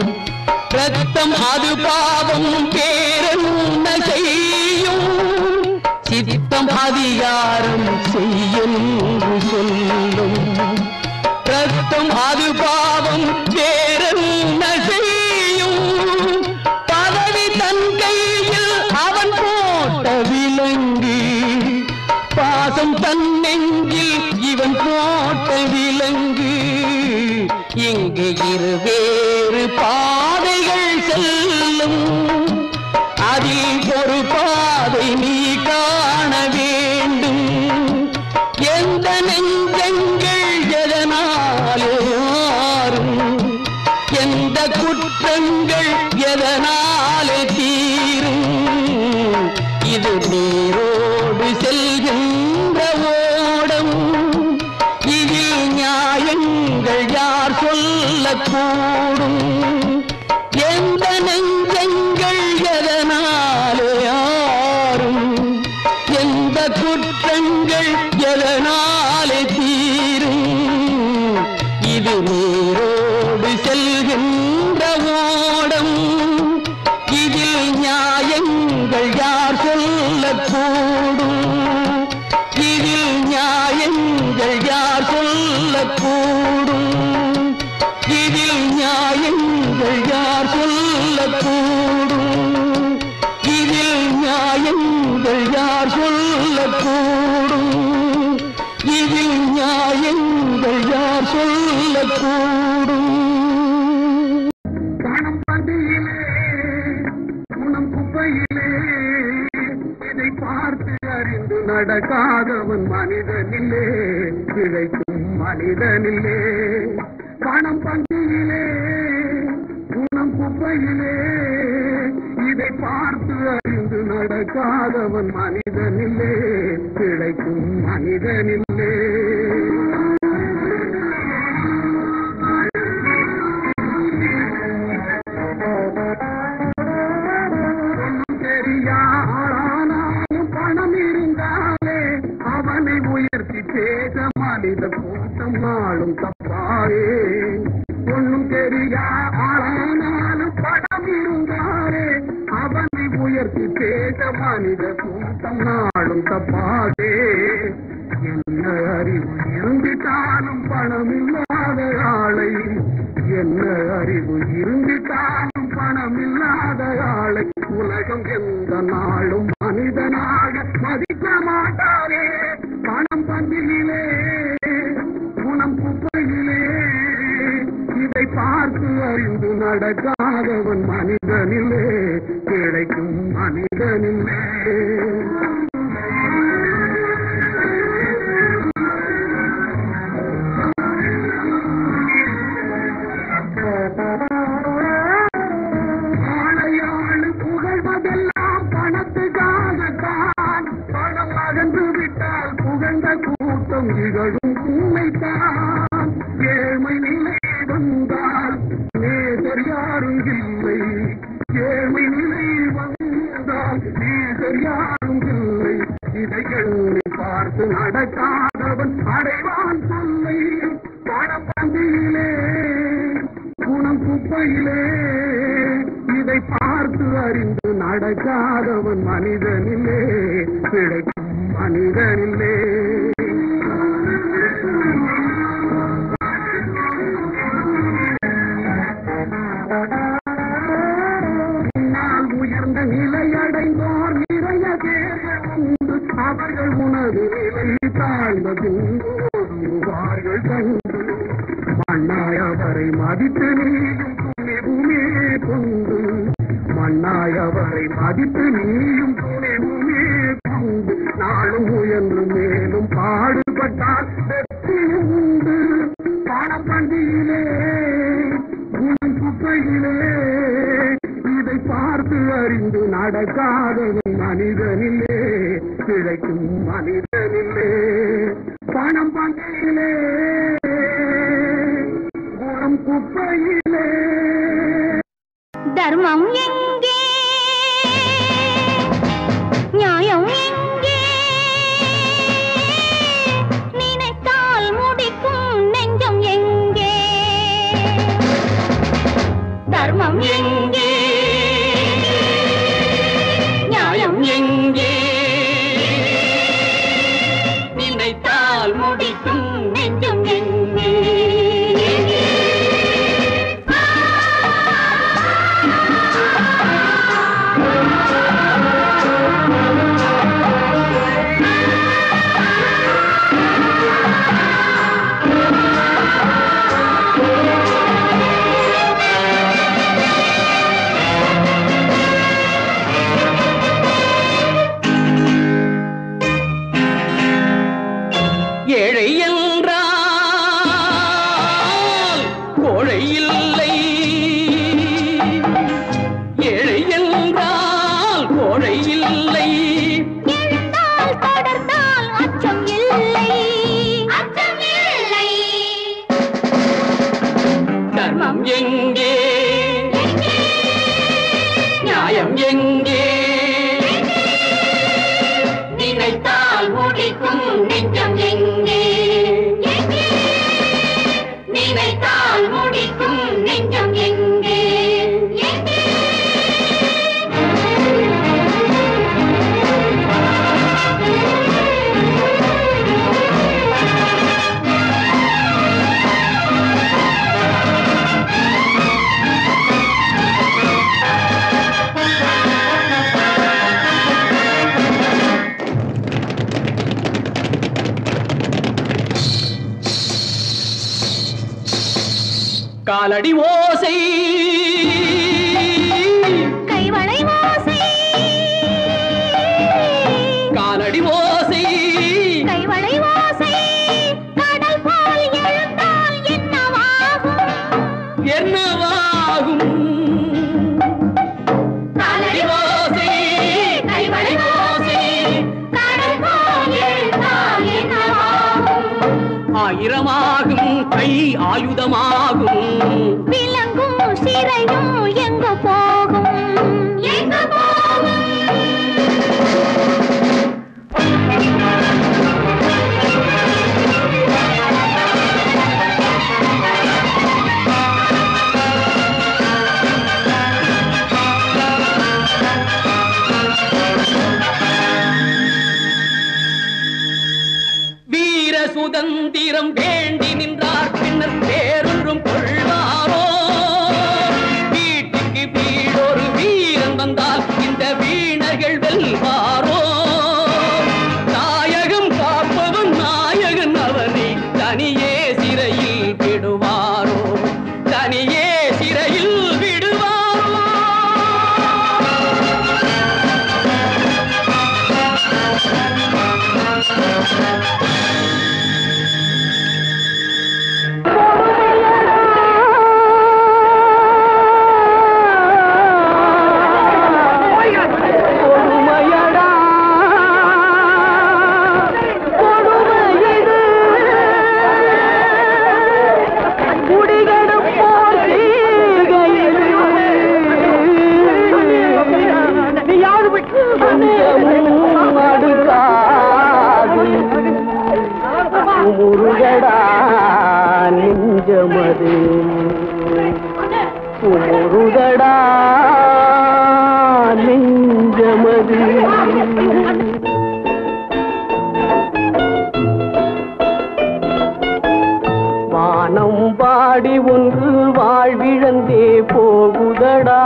C: ரத்தம் அது பாவம் பேரென்ன செய்யும் சித்தம் அதிகாரம் செய்யென்று சொல்லும் ரத்தம் அது பாவம் வேறென்ன செய்யும் பதவி தன் கையில் அவன் போட்ட விலங்கு பாசம் தன் நெஞ்சில் இவன் போட்ட விலங்கு இங்கு இருவேறு பாதைகள் செல்லும் அதில் ஒரு பாதை நீ காண வேண்டும் எந்த நெஞ்சங்கள் எதனாலே மாறும் எந்த குற்றங்கள் எதனாலே தீரும் இது நீரோடு செல்கின்ற ஓடம் இதில் நியாயங்கள் யார் சொல்லக்கூடும் எந்த நெஞ்சங்கள் எதனாலே யாரும் எந்த குற்றங்கள் எதனாலே தீரும் இது நீரோடு செல்கின்ற ஓடம் இதில் நியாயங்கள் யார் சொல்லக்கூடும் இதில் நியாயங்கள் யார் சொல்லக்கூடும் இதில் நியாயங்கள் யார் சொல்லக்கூடும் இதில் நியாயங்கள் யார் சொல்லக்கூடும் இதில் நியாயங்கள் யார் சொல்லக்கூடும்
A: பணம் பந்தியிலே குணம் குப்பையிலே இதை பார்த்து அறிந்து நடக்காதவன் மனிதனில்லே பிழைக்கும் மனிதனில்லே பணம் பந்தியிலே குணம் குப்பையிலே இதை பார்த்து அறிந்து நடக்காதவன் மனிதனில்லே பிழைக்கும் மனிதனில்லே ஒண்ணும் தெரியானாலும் பணம் இருந்தாலே அவனை உயர்த்தி பேச மனித கூட்டம் நாளும் தப்பாவே ஒண்ணும் தெரியானாலும் பணம் இருந்தாலே அவனை உயர்த்தி பேச மனித கூட்டம் நாளும் தப்பாவே என்ன அறிவு இருந்துட்டாலும் பணம் இல்லாத ஆளை என்ன அறிவு இருந்துட்டாலும் பணம் இல்லாத ஆளை உலகம் எந்த நாளும் மனிதனாக மதிக்க மாட்டாரே பணம் பந்தியிலே குணம் குப்பையிலே இதை பார்த்து அறிந்து நடக்காதவன் மனிதனிலே கிடைக்கும் மனிதனிலே ஆளையாளு புகழ்வதெல்லாம் பணத்துக்காகத்தான் பணம் அகன்று விட்டால் புகழ்ந்த கூட்டம் இகழும் உண்மைத்தான் ஏழ்மை நிலை வந்தால் நேசர் யாரும் இல்லை ஏழ்மை நிலை வந்தால் நேசர் யாரும் இல்லை இதை எண்ணி பார்த்து நடக்காதவன் அடைவான் சொல்லை பணப்பந்தியிலே குணம் குப்பையிலே இதை பார்த்து அறிந்து நடக்காதவன் மனிதனிலே பிழைக்கும் மனிதனிலே பின்னால் உயர்ந்த நிலையடைந்தோர் நிறைய பேர்கள் உண்டு அவர்கள் உனது நிலை தாழ்ந்த பின்வார்கள் கண்டு மண்ணாய் அவரை மதித்து நீயும் துணிவுமே கொண்டு மண்ணாய் அவரை மதித்து நீயும் துணிவுமே கொண்டு நாளும் முயன்று மேலும் பாடுபட்டால் வெற்றியும் உண்டு பணப்பண்டியிலே உன் குப்பையிலே இதை பார்த்து அறிந்து நடக்காதவன் மனிதனிலே பிழைக்கும் மனிதனிலே பணம் பண்டியிலே
B: தர்மம் எங்கே நியாயம் எங்கே நினைத்தால் முடிக்கும் நெஞ்சம் எங்கே தர்மம் எங்கே நியாயம்
C: எங்கே நினைத்தால் முடிக்கும் நெஞ்சம் எங்கே ஏழை என்றால் கோழை இல்லை ஏழை என்றால் கோழை இல்லை
B: எழுந்தால் தொடர்ந்தால் அச்சம் இல்லை அச்சம் இல்லை
C: தர்மம் எங்கே நியாயம் எங்கே நினைத்தால் முடிக்கும் நெஞ்சம் எங்கே நினைத்தால் முடிக்கும் நெஞ்சம் எங்கே காலடி ஓசை
B: கைவளை ஓசை
C: காலடி ஓசை
B: கைவளை ஓசை கடல் போல் எழுந்தால் என்னவாகும்
C: என்னவாகும்
B: காலடி
C: ஓசை
B: கைவளை ஓசை கடல் போல் எழுந்தால் என்னவாகும்
C: ஆயிரமாகும் கை ஆயுதமாகும்
B: விலங்கும் சிறையும் எங்கு போகும் எங்கு போகும்
C: வீர சுதந்திரம் வேண்டி நின்றார் பின்னர் வேறொன்றும் கொள்வாரோ வீட்டுக்கு வீடொரு வீரன் வந்தால் இந்த வீணர்கள் வெல்வாரோ நாயகம் காப்பவன் நாயகன் அவனை தனியே சிறையில் விடுவாரோ தனியே சிறையில் விடுவாரோ கொடுமையடா கொடுமையிடு குடிகெடுப்போர் தீகையில் கொஞ்சமும் அடுக்காது முருகடா நெஞ்சமது முருகடா நெஞ்சமது வானம் பாடி ஒன்று வாழ்விழந்தே போகுதடா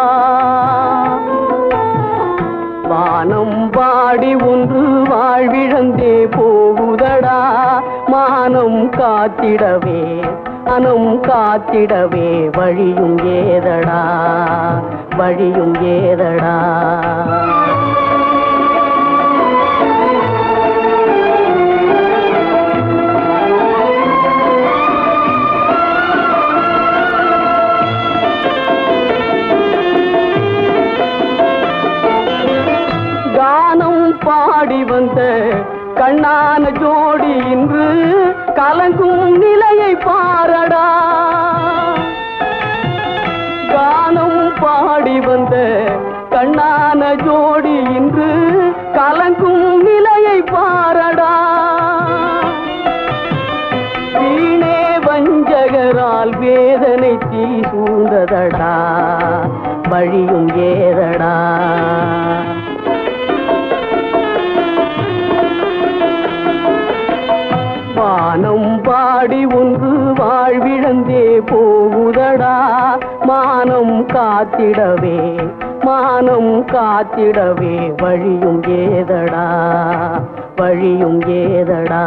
C: வானம் பாடி ஒன்று வாழ்விழந்தே போகுதடா மானம் காத்திடவே அனம் காத்திடவே வழியும் ஏதடா வழியும் ஏதடா கானம் பாடி வந்த கண்ணான ஜோடி இன்று கலங்கும் நிலையை பாரடா கானம் பாடி ஜோடி இன்று கலங்கும் நிலையை பாரடா வீணே வஞ்சகரால் வேதனை தீ சூழ்ந்ததடா வழியும் ஏதடா வானம் பாடி ஒன்று வாழ்விழந்தே போகுதடா மானம் காத்திடவே மானம் காத்திடவே வழியும் ஏதடா வழியும் ஏதடா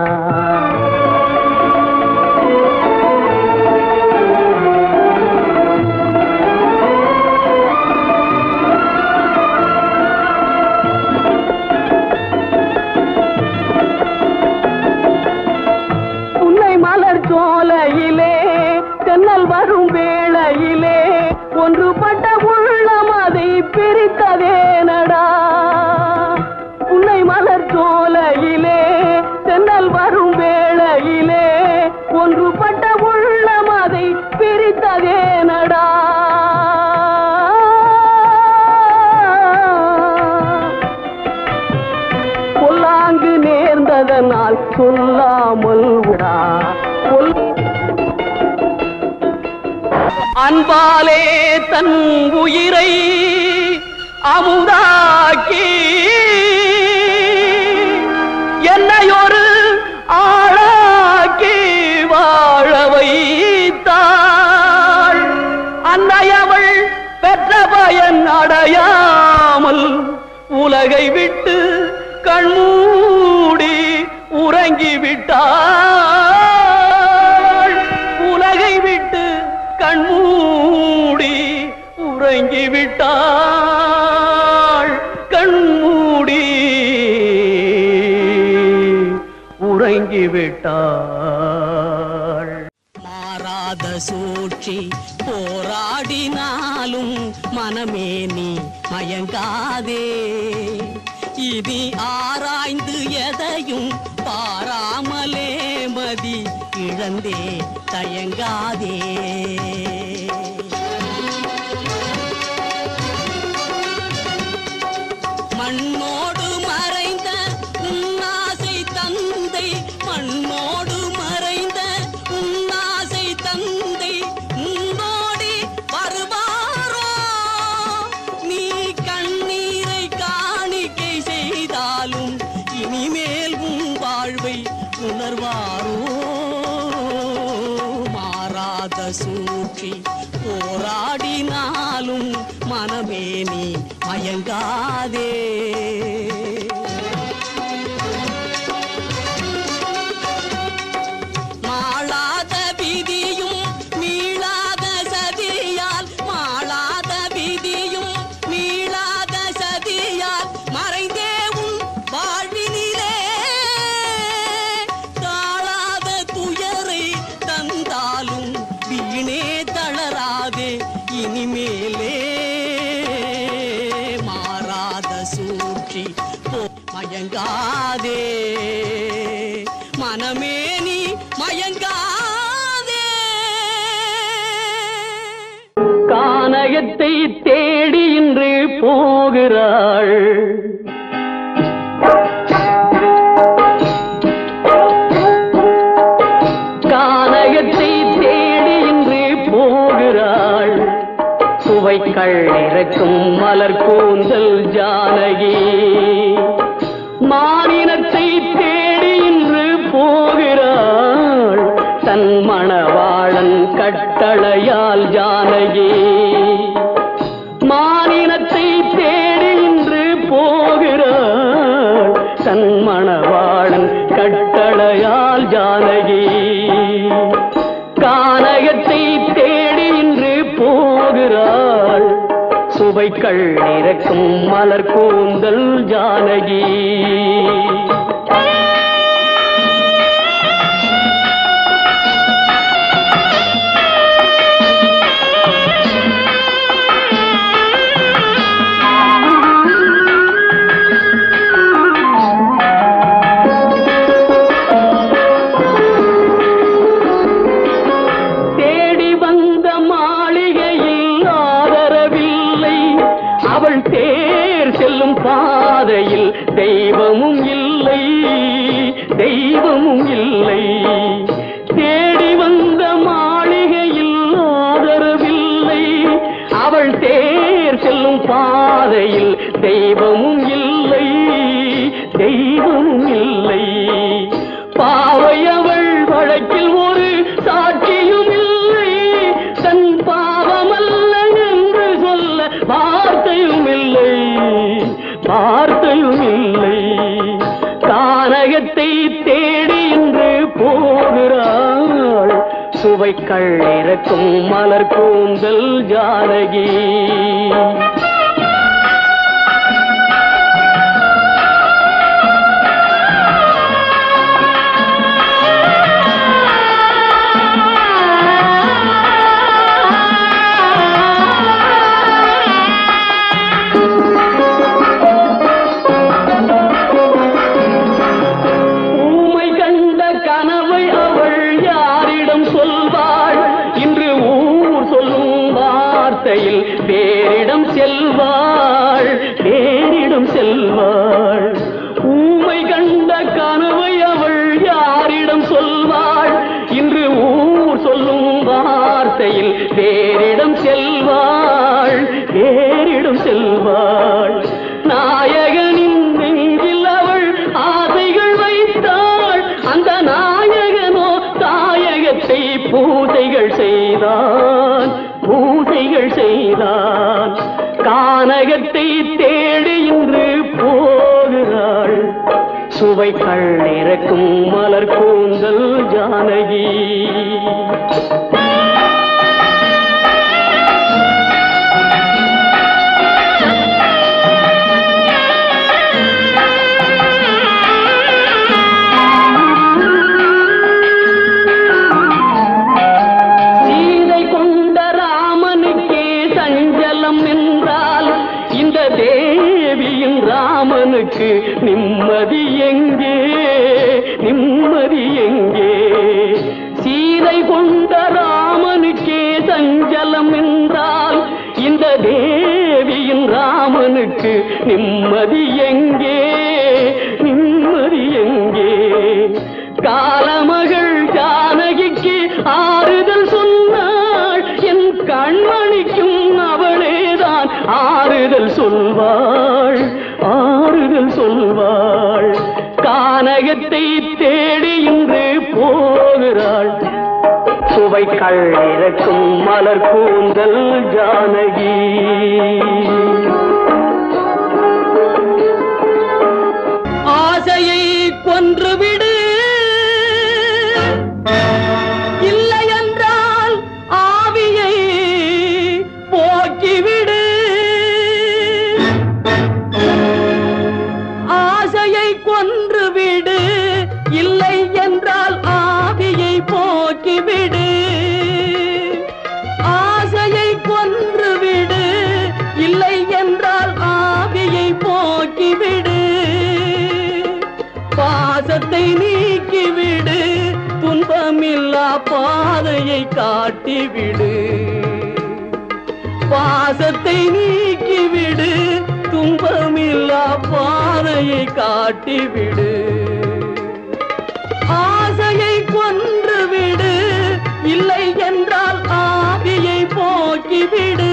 C: உன்னை மலர் சோலையிலே தென்னல் வரும் வேளையிலே ஒன்றுபட்ட உள்ளம் அதை பிரித்ததேனடா உன்னை மலர் சோலையிலே தென்னல் வரும் வேளையிலே ஒன்றுபட்ட உள்ளம் அதை பிரித்ததேனடா பொல்லாங்கு நேர்ந்ததனால் சொல்லாமல் விடா பொல் அன்பாலே தன் உயிரை அமுதாக்கி என்னையொரு ஆளாக்கி வாழ வைத்தாள் அன்னையவள் பெற்ற பயன் அடையாமல் உலகை விட்டு கண்மூடி உறங்கிவிட்டாள் உலகை விட்டு கண்மூடி உறங்கிவிட்டாள் கண்மூடி உறங்கிவிட்டாள் மாறாத சூழ்ச்சி போராடினாலும் மனமே நீ மயங்காதே இனி ஆராய்ந்து எதையும் பாராமலே மதி இழந்தே தயங்காதே மண்ணோடு மறைந்த உன்னாசை தந்தை மண்ணோடு மறைந்த உன்னாசை தந்தை உன்னோடி வருவாரோ நீ கண்ணீரை காணிக்கை செய்தாலும் இனிமேல் உன் வாழ்வை உணர்வாரோ மாறாத சூழ்ச்சி போராடினாலும் மனமே நீ மயங்காதே மாளாத விதியும் மீளாத சதியால் மாளாத விதியும் மீளாத சதியால் மறைந்தே உன் வாழ்வினிலே தாழாத துயரை தந்தாலும் வீணே தளராதே இனிமேலே மாறாத சூழ்ச்சி போ மயங்காதே மனமே நீ மயங்காதே கானகத்தை தேடி இன்று போகிறாள் கானகத்தை தேடி இன்று போகிறாள் சுவைக்கள் இறக்கும் மலர் கூந்தல் ஜானகி மானினத்தை தேடி இன்று போகிறாள் தன் மணவாளன் கட்டளையால் ஜானகி மானினத்தை தேடி இன்று போகிறாள் தன் மணவாளன் கட்டளையால் ஜானகி கானகத்தை தேடி இன்று போகிறாள் சுவைக்கள் இறக்கும் மலர் கூந்தல் ஜானகி தேடி வந்த மாளிகையில் ஆதரவில்லை அவள் தேர் பாதையில் தெய்வமும் இல்லை தெய்வமும் இல்லை தேடி வந்த மாளிகையில் ஆதரவில்லை அவள் தேர் செல்லும் பாதையில் தெய்வமும் இல்லை தெய்வமும் இல்லை பாவை அவள் வழக்கில் ஒரு சாட்சியும் இல்லை தன் பாவமல்ல என்று சொல்ல வார்த்தையும் இல்லை வார்த்தையும் இல்லை கானகத்தை தேடி என்று போகிறாள் சுவைக்கள் இறக்கும் மலர் கூந்தல் ஜானகி ஊமை கண்ட கனவை அவள் யாரிடம் சொல்வாள் இன்று ஊர் சொல்லும் வார்த்தையில் வேறிடம் செல்வாள் வேறிடம் செல்வாள் ஊமை கண்ட கனவை அவள் யாரிடம் சொல்வாள் இன்று ஊர் சொல்லும் வார்த்தையில் வேறிடம் செல்வாள் வேறிடம் செல்வாள் நாயகனின் நெஞ்சில் அவள் ஆசைகள் வைத்தாள் அந்த நாயகனோ தாயகத்தை பூசைகள் செய்தான் பூசைகள் செய்தான் கானகத்தை தேடி இன்று போகிறாள் சுவைகள் இறக்கும் மலர் கூந்தல் ஜானகி சீதை கொண்ட ராமனுக்கே சஞ்சலம் என்றால் இந்த தேவியின் ராமனுக்கு நிம்மதி எங்கே நிம்மதி எங்கே சீதை கொண்ட ராமனுக்கே சஞ்சலம் என்றால் இந்த தேவியின் ராமனுக்கு நிம்மதி எங்கே நிம்மதி எங்கே காலமகள் ஜானகிக்கு ஆறுதல் சொன்னாள் என் கண்மணிக்கும் அவளேதான் ஆறுதல் சொல்வாள் ஆறுதல் சொல்வாள் கானகத்தை தேடி இன்று போகிறாள் சுவைக்கள் இறக்கும் மலர் கூந்தல் ஜானகி ஆசையை கொன்றுவிடு இல்லை என்றால் ஆவியை போக்கிவிடு ஆசையை கொன்றுவிடு இல்லை என்றால் ஆவியை போக்கிவிடு ஆசையை கொன்றுவிடு இல்லை என்றால் ஆவியை போக்கிவிடு பாசத்தை நீக்கிவிடு துன்பமில்லா பாதையை காட்டிவிடு பாசத்தை நீக்கிவிடு துன்பமில்லா பாதையை காட்டிவிடு ஆசையை கொன்றுவிடு இல்லை என்றால் ஆவியை போக்கிவிடு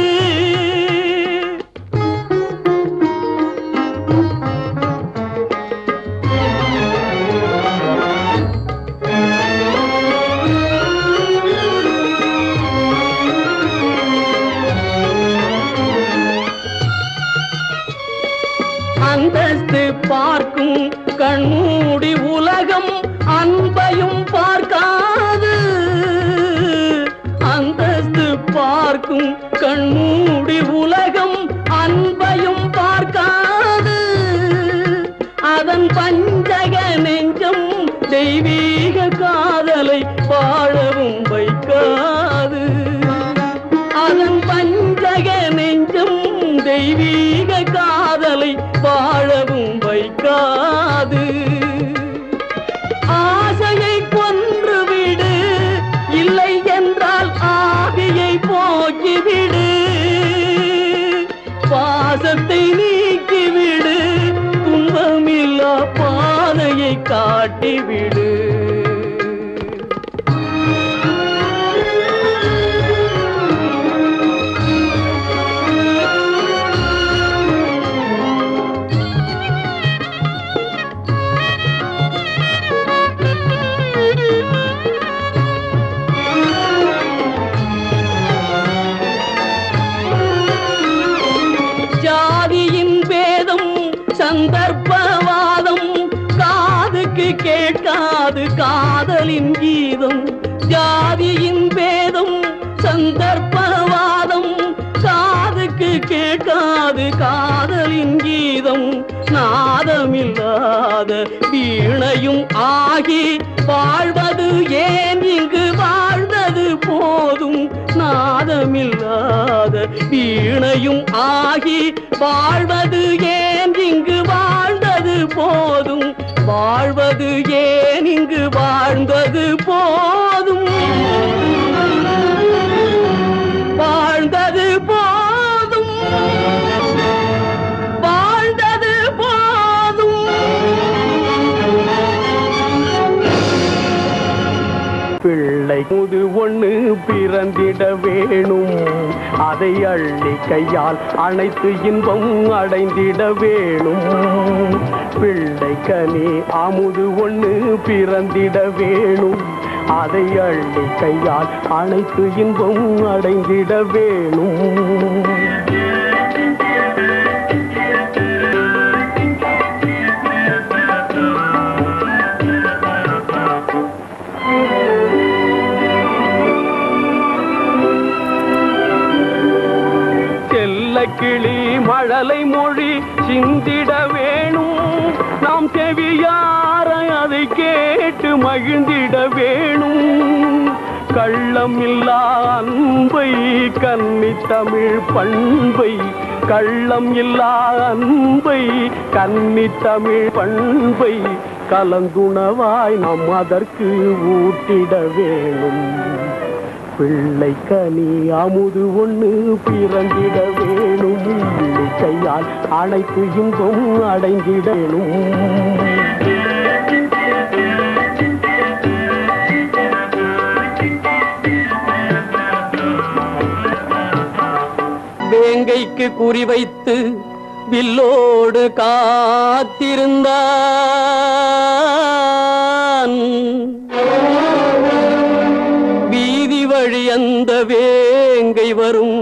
C: அந்தஸ்து பார்க்கும் கண்மூடி உலகம் அன்பையும் பார்க்காது அந்தஸ்து பார்க்கும் கண்மூடி உலகம் அன்பையும் பார்க்காது அதன் பஞ்சக நெஞ்சம் தெய்வீக காதலை வாழவும் வைக்காது அதன் பஞ்சக நெஞ்சம் தெய்வீக காதலை வாழவும் வைக்காது ஆசையை கொன்றுவிடு இல்லை என்றால் ஆவியை போக்கிவிடு பாசத்தை நீக்கிவிடு துன்ப விடு ஜாதியின் பேதம் சந்தர்ப்பவாதம் காதுக்கு கேட்காது காதலின் கீதம் ஜாதியின் பேதம் சந்தர்ப்பவாதம் காதுக்கு கேட்காது காதலின் கீதம் நாதமில்லாத வீணையும் ஆகி வாழ்வது ஏன் இங்கு வாழ்ந்தது போதும் நாதமில்லாத வீணையும் ஆகி வாழ்வது ஏன் இங்கு வாழ்ந்தது போதும் வாழ்வது ஏன் இங்கு வாழ்ந்தது போதும் வாழ்ந்தது போதும் வாழ்ந்தது போதும் பிள்ளை முது ஒண்ணு பிறந்திட வேணும் அதை அள்ளி கையால் அனைத்து இன்பம் அடைந்திட வேணும் பிள்ளை கனி அமுது ஒண்ணு பிறந்திட வேணும் அதை அள்ளி கையால் அனைத்து இன்பம் அடைந்திட வேணும் செல்ல கிளி மழலை மொழி சிந்திட வேணும் நாம் செவியார அதை கேட்டு மகிழ்ந்திட வேணும் கள்ளம் இல்லா அன்பை கன்னி தமிழ் பண்பை கள்ளம் இல்லா அன்பை கன்னி தமிழ் பண்பை கலந்துணவாய் நாம் அதற்கு ஊட்டிட வேணும் பிள்ளை கனி அமுது ஒண்ணு பிறந்திட வேணும் பிள்ளை கையால் அனைத்து இன்பம் அடைந்திடணும் வேங்கைக்கு குறிவைத்து வில்லோடு காத்திருந்தான் வீதி வழி அந்த வேங்கை வரும்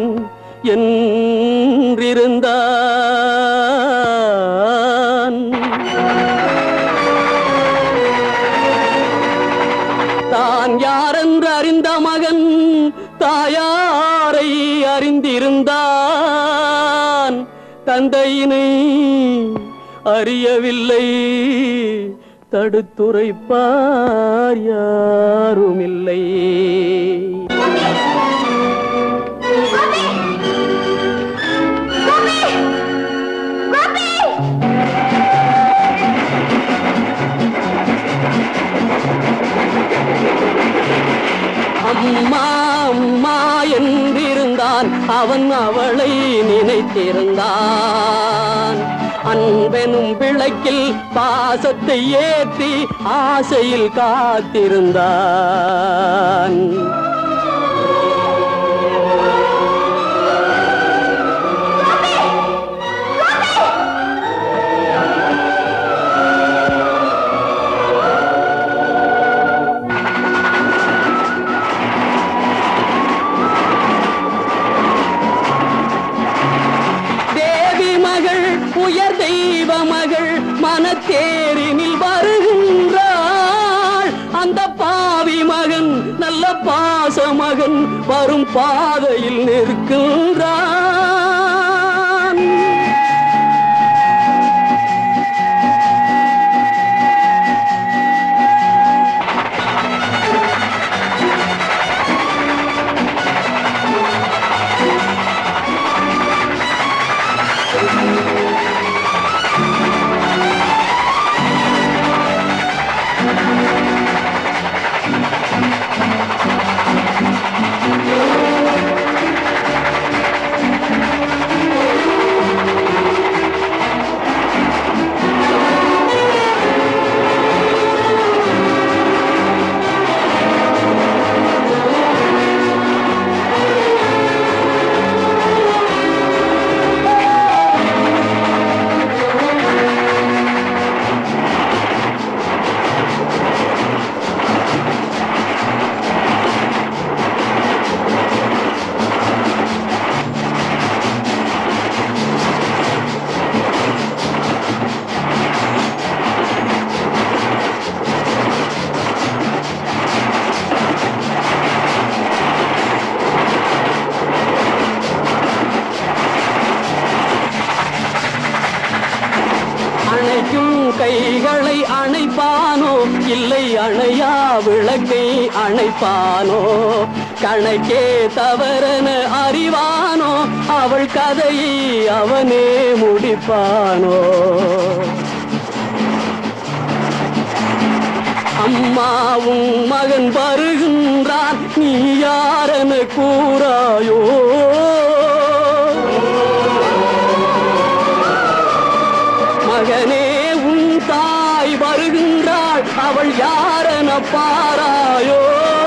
C: என்றிருந்தான் தான் யாரென்று அறிந்த மகன் தாயாரை அறிந்திருந்தான் தந்தையினை அறியவில்லை தடுத்துரைப்பார் யாருமில்லை அம்மா அம்மா என்றிருந்தான் அவன் அவளை நினைத்திருந்தான் அன்பெனும் விளக்கில் பாசத்தை ஏற்றி ஆசையில் காத்திருந்தான் தேவி மகள் உயர் தெய்வ மகள் மனத்தேரினில் வருகின்றாள் அந்த பாவி மகன் நல்ல பாச மகன் வரும் பாதையில் நிற்கின்றான் கைகளை அணைப்பானோ இல்லை அணையா விளக்கை அணைப்பானோ கணக்கே தவறன அறிவானோ அவள் கதையை அவனே முடிப்பானோ அம்மாவும் மகன் வருகின்றான் நீ யாரென கூறாயோ மகனே உன் தாய் வருகின்றாள் அவள் யாரென பாராயோ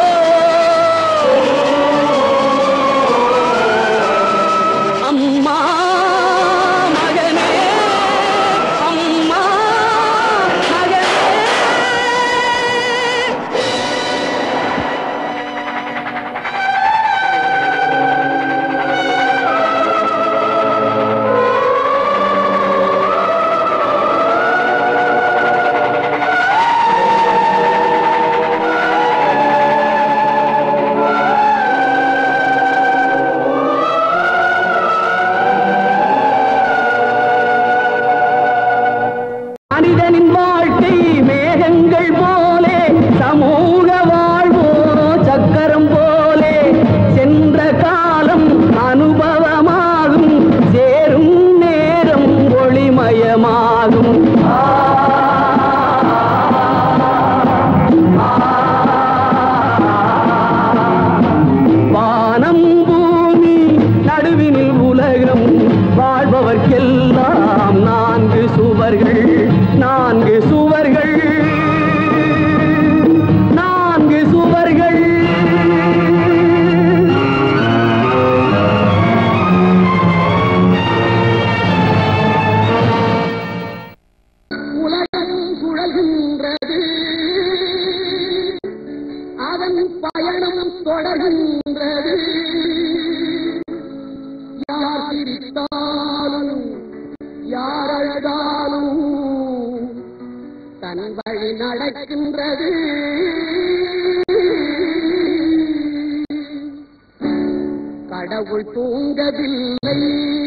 C: அம்மா மகனே அம்மா மகனே மனிதனின் வாழ்க்கை மேகங்கள் போலே சமூக வாழ்வோ சக்கரம் போலே சென்ற காலம் அனுபவமாகும் சேரும் நேரம் ஒளிமயமாகும் வானம் பூமி நடுவினில் உலகம் வாழ்பவர்க்கெல்லாம் நான்கு சுவர்கள் நான்கு சுவர்கள் நான்கு சுவர்கள்
A: உலகம் சுழல்கின்றது அதன் பயணம் தொடர்கின்றது யார் சிரித்தாலும் யார் அழகாலும் தன் வழி நடக்கின்றது கடவுள் தூங்கவில்லை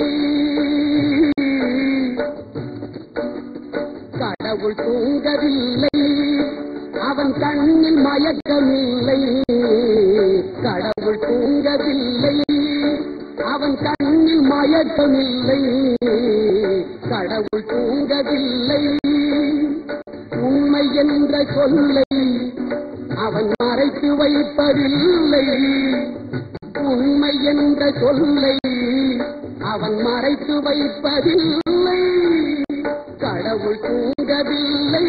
A: கடவுள் தூங்கவில்லை அவன் கண்ணில் மயக்கமில்லை கடவுள் தூங்கவில்லை அவன் கண்ணில் மயக்கமில்லை கடவுள் தூங்கவில்லை உண்மை என்ற சொல்லை அவன் மறைத்து வைப்பதில்லை உண்மை என்ற சொல்லை அவன் மறைத்து வைப்பதில்லை கடவுள் தூங்கவில்லை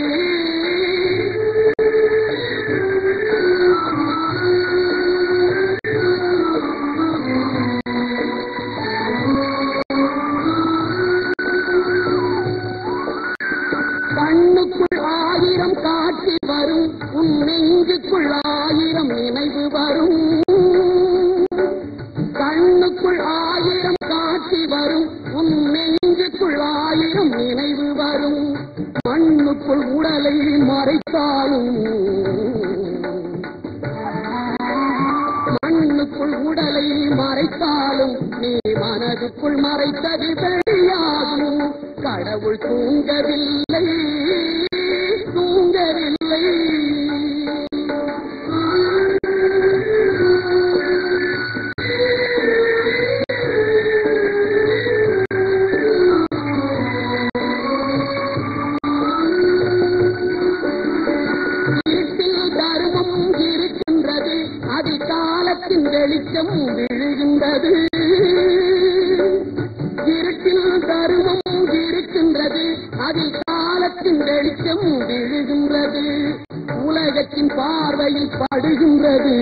A: கண்ணுக்குள் ஆயிரம் காட்சி வரும் உன் நெஞ்சுக்குள் ஆயிரம் நினைவு வரும் கண்ணுக்குள் ஆயிரம் காட்சி வரும் உன் நெஞ்சுக்குள் ஆயிரம் நினைவு வரும் மண்ணுக்குள் உடலை மறைத்தாலும் மண்ணுக்குள் உடலை மறைத்தாலும் நீ மனதுக்குள் மறைத்தது வெளியாகும் கடவுள் தூங்கவில்லை தூங்கவில்லை வீட்டில் தர்மம் இருக்கின்றது அதில் காலத்தின் வெளிச்சம் விழுகின்றது இருட்டில் தர்மம் இருக்கின்றது அதில் காலத்தின் வெளிச்சம் விழுகின்றது உலகத்தின் பார்வையில் படுகின்றது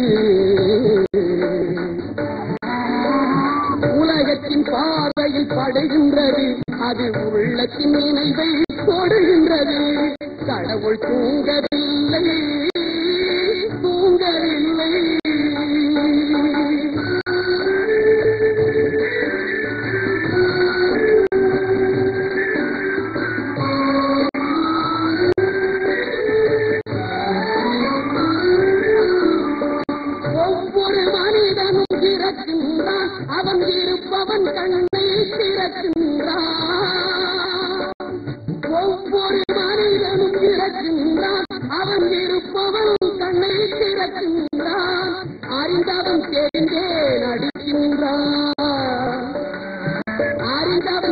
A: உலகத்தின் பார்வையில் படுகின்றது அது உள்ளத்தின் நினைவை தொடுகின்றது கடவுள் தூங்கவில்லை தூங்கவில்லை ஒவ்வொரு மனிதனும் இறக்கின்றான் அவன் இருப்பவன் கண்ணை திறக்கின்றான் ஒவ்வொரு மனிதனும்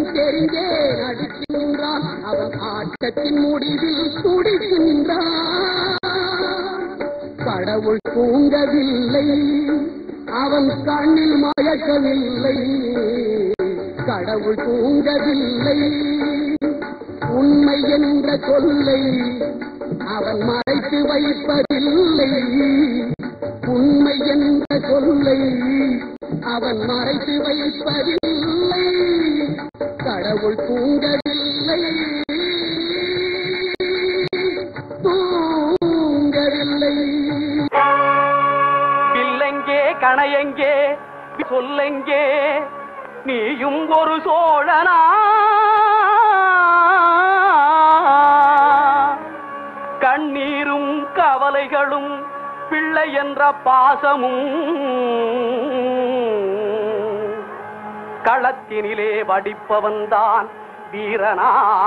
A: எல்லாம் தெரிந்தே நடிக்கின்றான் அவன் ஆட்டத்தின் முடிவில் துடிக்கின்றான் கடவுள் தூங்கவில்லை அவன் கண்ணில் மயக்கவில்லை கடவுள் தூங்கவில்லை உண்மை என்ற சொல்லை அவன் மறைத்து வைப்பதில்லை உண்மை என்ற சொல்லை அவன் மறைத்து வைப்பதில்லை கடவுள் தூங்கவில்லை தூங்கவில்லை
C: வில்லெங்கே கணையெங்கே சொல்லெங்கே நீயும் ஒரு சோழனா கண்ணீரும் கவலைகளும் பிள்ளை என்ற பாசமும் களத்தினிலே வடிப்பவன்தான் வீரனா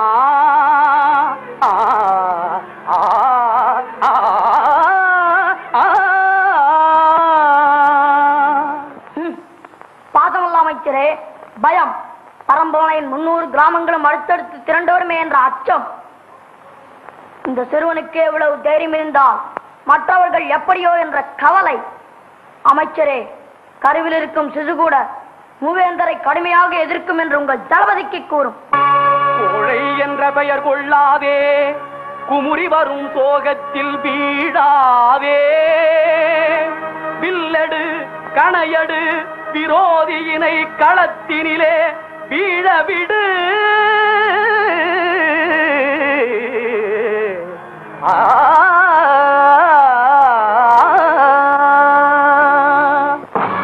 C: ஆ, ஆ, ஆ, ஆ, ஆ.
D: பாசமல்ல அமைச்சரே பயம் பரம்பரையின் முன்னூறு கிராமங்களும் அடுத்தடுத்து திரண்டோருமே என்ற அச்சம் இந்த சிறுவனுக்கு எவ்வளவு தைரியம் இருந்தால் மற்றவர்கள் எப்படியோ என்ற கவலை அமைச்சரே கருவில் இருக்கும் சிசு கூட மூவேந்தரை கடுமையாக எதிர்க்கும் என்று உங்கள் தளபதிக்கு கூறும்
C: கோழை என்ற பெயர் கொள்ளாதே குமுறி வரும் சோகத்தில் வீடாதே வில்லடு கணையடு விரோதியினை களத்தினிலே வீழவிடு ஆ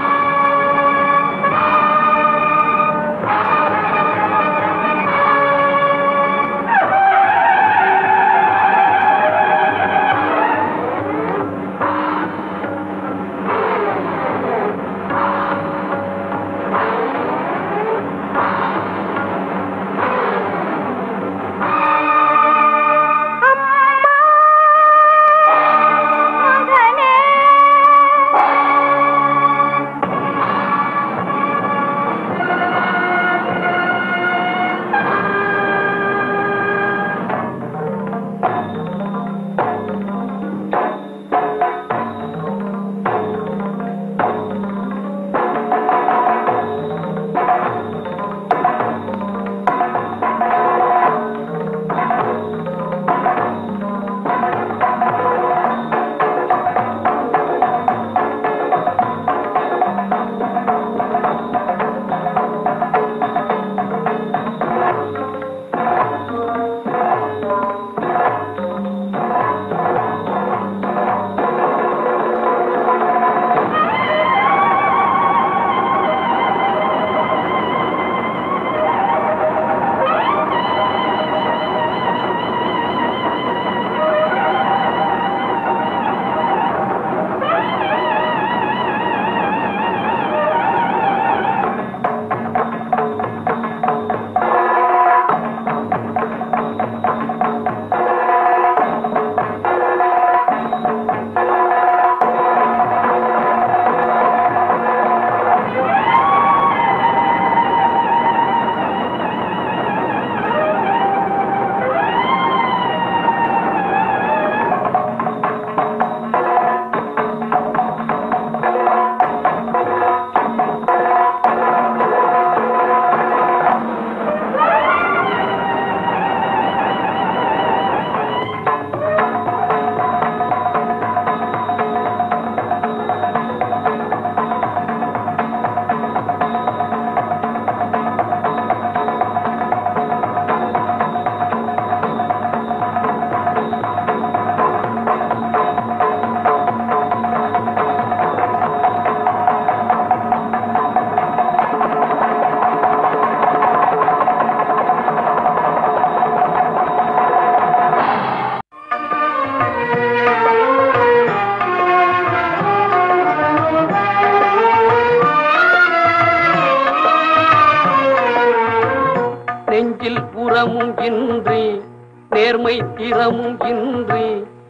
C: நெஞ்சில் புறமும் இன்றி நேர்மை திறமும் இன்றி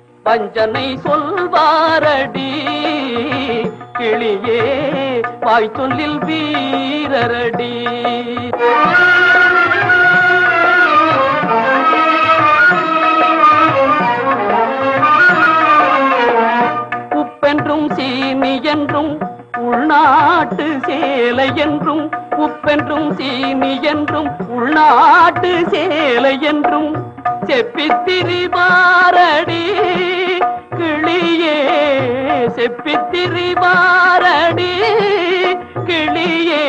C: வஞ்சனை சொல்வாரடி கிளியே வாய் சொல்லில் வீரரடி சேலை என்றும் உப்பென்றும் சீனி என்றும் உள்நாட்டு சேலை என்றும் செப்பித்திரிபாரடி கிளியே செப்பித்திரிபாரடி கிளியே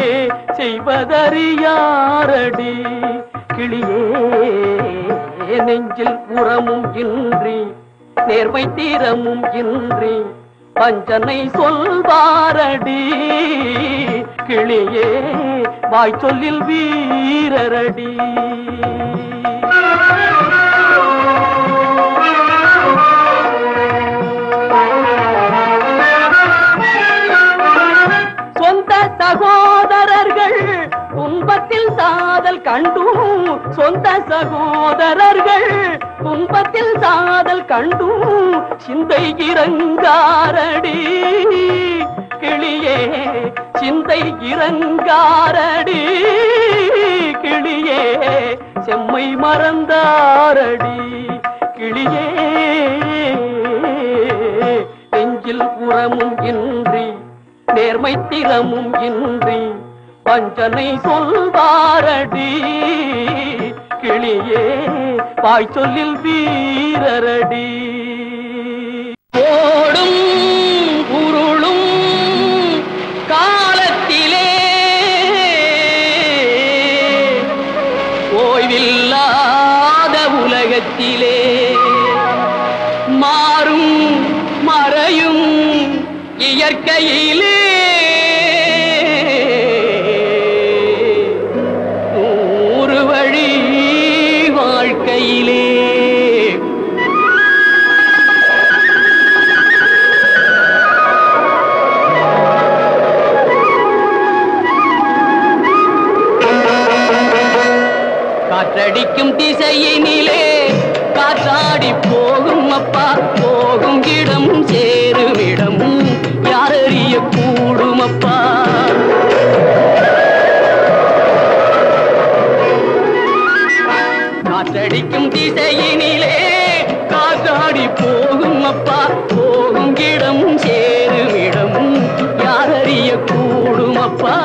C: செய்வதறியாரடி கிளியே நெஞ்சில் உரமும் இன்றி நேர்மை தீரமும் இன்றி பஞ்சனை சொல்வாரடி கிளியே வாய் சொல்லில் வீரரடி சொந்த சகோதரர்கள் துன்பத்தில் சாதல் கண்டும் சொந்த சகோதரர்கள் துன்பத்தில் சாதல் கண்டும் சிந்தை இறங்காரடி கிளியே சிந்தை இறங்காரடி கிளியே செம்மை மறந்தாரடி கிளியே நெஞ்சில் உரமும் இன்றி நேர்மை திறமும் இன்றி பஞ்சனை சொல்வாரடி கிளியே வாய் சொல்லில் வீரரடி ஓடும் உருளும் காலத்திலே ஓய்வில்லாத உலகத்திலே மாறும் மறையும் இயற்கையிலே நூறு வழி வாழ்க்கையிலே காற்றடிக்கும் திசையினிலே காற்றாடி போகும் அப்பா போகும் இடம் சேரும் இடம் யாரறிய கூடும் அப்பா காற்றடிக்கும் திசையினிலே காற்றாடி போகும் அப்பா போகும் இடம் சேரும் இடம் யாரறிய கூடும் அப்பா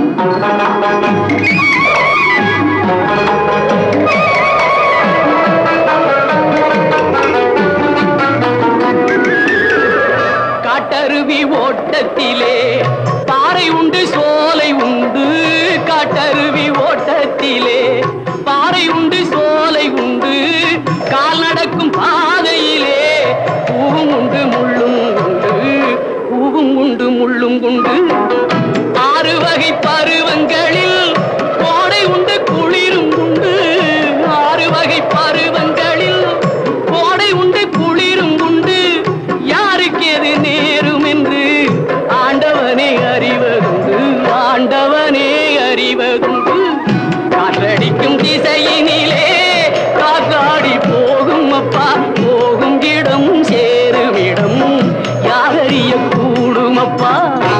C: காட்டருவி ஓட்டத்திலே பாறை உண்டு சோலை உண்டு காட்டருவி ஓட்டத்திலே பாறை உண்டு சோலை உண்டு கால் நடக்கும் பாதையிலே பூவும் உண்டு முள்ளும் உண்டு பூவும் உண்டு முள்ளும் உண்டு ஆறு வகை பருவங்களில் கோடை உண்டு குளிரும் உண்டு ஆறு வகை பருவங்களில் கோடை உண்டு குளிரும் உண்டு யாருக்கு எது நேரும் என்று ஆண்டவனே அறிவதுண்டு ஆண்டவனே அறிவதுண்டு காற்றடிக்கும் திசையினிலே காற்றாடி போகும் அப்பா போகும் இடம் சேரும் இடம் யாரறிய கூடும் அப்பா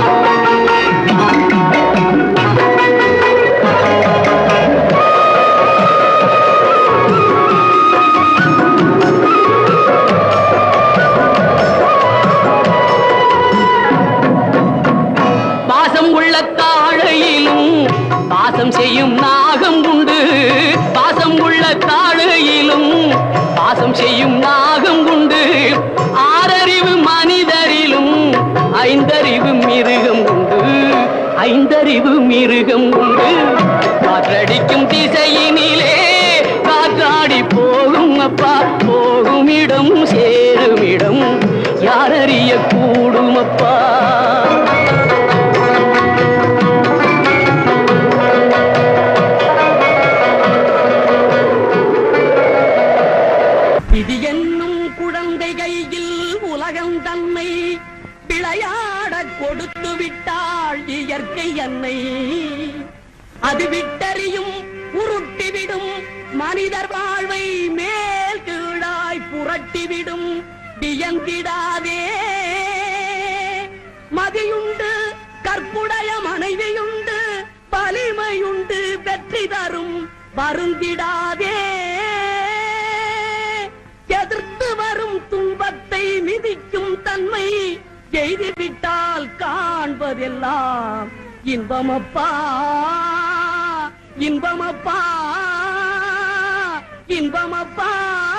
C: பாசம் உள்ள தாழையிலும் பாசம் செய்யும் நாகம் உண்டு பாசம் உள்ள தாழையிலும் பாசம் செய்யும் நாகம் உண்டு ஆறறிவு மனிதரிலும் ஐந்தறிவு மிருகம் உண்டு ஐந்தறிவு மிருகம் உண்டு காற்றடிக்கும் திசையினிலே காற்றாடி போகும் அப்பா போகும் இடம் சேரும் இடம் யாரறிய கூடும் அப்பா விதி என்னும் குழந்தை கையில் உலகம் தன்னை விளையாடக் கொடுத்து விட்டாள் இயற்கை அன்னை அது விட்டறியும் உருட்டிவிடும் மனிதர் வாழ்வை மேல் கீழாய் புரட்டிவிடும் வியந்திடாதே மதியுண்டு கற்புடைய மனைவியுண்டு வலிமையுண்டு வெற்றி தரும் வருந்திடாதே எதிர்த்து வரும் துன்பத்தை மிதிக்கும் தன்மை எய்துவிட்டால் காண்பதெல்லாம் இன்பமப்பா இன்பமப்பா இன்பமப்பா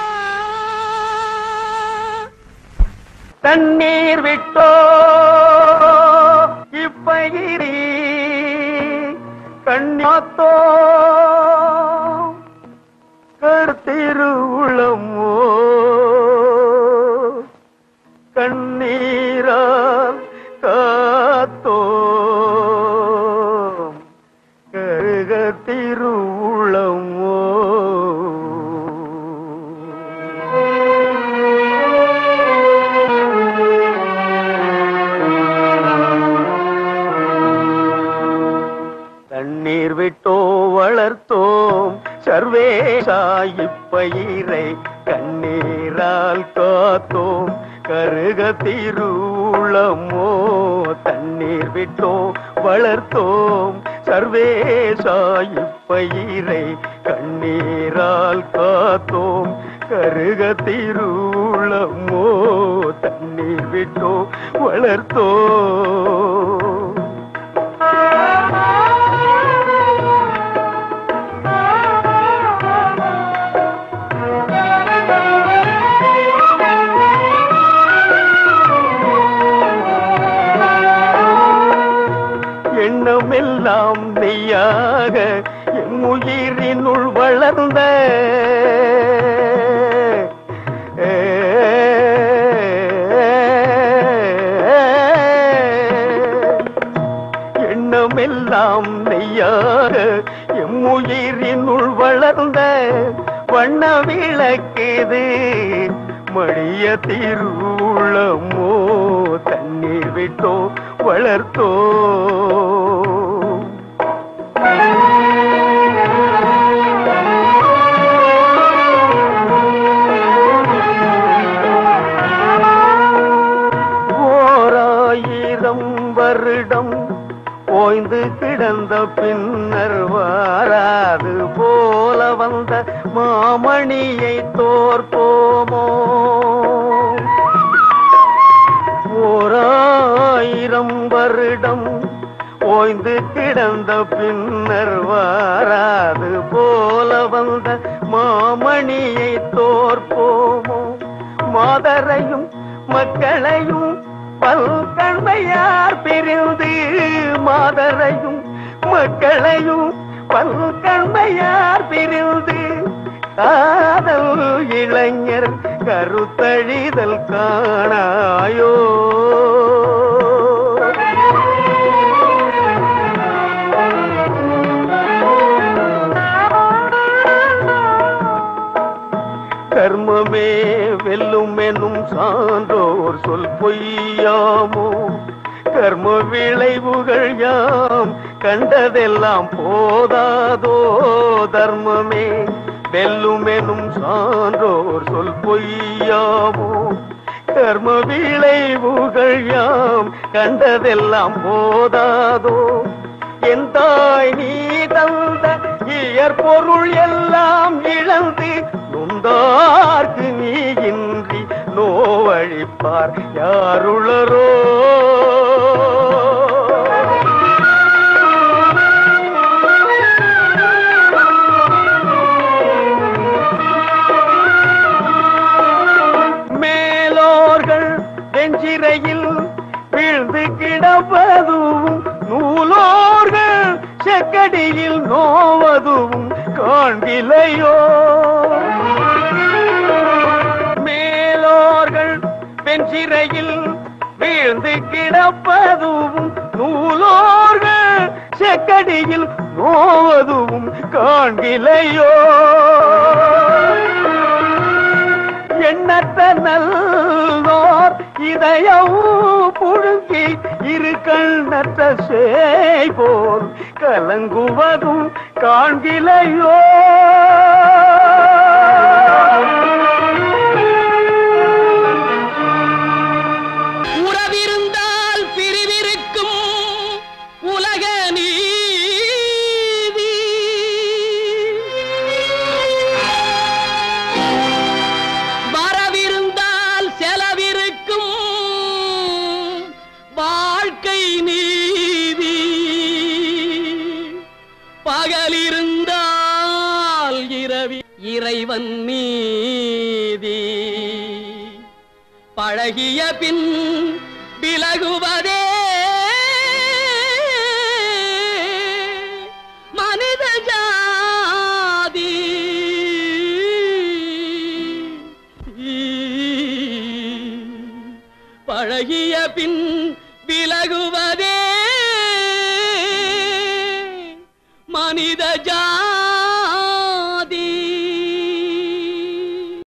A: தண்ணீர் விட்டோ இப்பயிரி கண்ணாத்தோ கருத்திருவுளமோ கண்ணீரால் காத்தோ கருக திருவுளமோ தண்ணீர் விட்டோ வளர்த்தோம் சர்வேசாயிப்பயிரை கண்ணீரால் காத்தோம் கருக திருளமோ தண்ணீர் விட்டோ வளர்த்தோம் சர்வேசாயிப்பயிரை கண்ணீரால் காத்தோம் கருக திருளமோ தண்ணீர் விட்டோ வளர்த்தோம் எண்ணமெல்லாம் நெய்யாக என் உயிரினுள் வளர்ந்த எண்ணமெல்லாம் நெய்யாக எம் உயிரினுள் வளர்ந்த வண்ண விளக்குது மடிய திருளமோ தண்ணீர் விட்டோ வளர்த்தோ ஓராயிரம் வருடம் ஓய்ந்து கிடந்த பின்னர் வாராது போல வந்த மாமணியை தோற்போமோ ஓராயிரம் வருடம் ஓய்ந்து கிடந்த பின்னர் வாராது போல வந்த மாமணியை தோற்போமோ மாதரையும் மக்களையும் பல்கண்மையார் பிரிந்து மாதரையும் மக்களையும் பல்கண்மையார் பிரிந்து காதல் இளைஞர் கருத்தழிதல் காணாயோ கர்மமே வெல்லும் எனும் சான்றோர் சொல் பொய்யாமோ கர்ம விளைவுகள் யாம் கண்டதெல்லாம் போதாதோ தர்மமே வெல்லும் எனும் சான்றோர் சொல் பொய்யாமோ கர்ம விளைவுகள் யாம் கண்டதெல்லாம் போதாதோ என் தாய் நீ தந்த இயற்பொருள் எல்லாம் இழந்து நொந்தார்க்கு நீ இன்றி நோவழிப்பார் யாருளரோ மேலோர்கள் வெஞ்சிரையில் வீழ்ந்து கிடப்பதும் நூலோர்கள் செக்கடியில் நோவதும் காண்கிலையோ மேலோர்கள் வெஞ்சிரையில் வீழ்ந்து கிடப்பதும் நூலோர்கள் செக்கடியில் நோவதும் காண்கிலையோ எண்ணற்ற நல்லோர் இதயம் புழுங்கி இரு கண்ணற்ற சேய் போல் கலங்குவதும் காண்கிலையோ
C: உறவிருந்தால் பிரிவிருக்கும் உலக நீதி வரவிருந்தால் செலவிருக்கும் வாழ்க்கை நீதி பிறவி இறைவன் நீதி பழகிய பின் விலகுவதே மனித ஜாதி பழகிய பின் விலகுவதே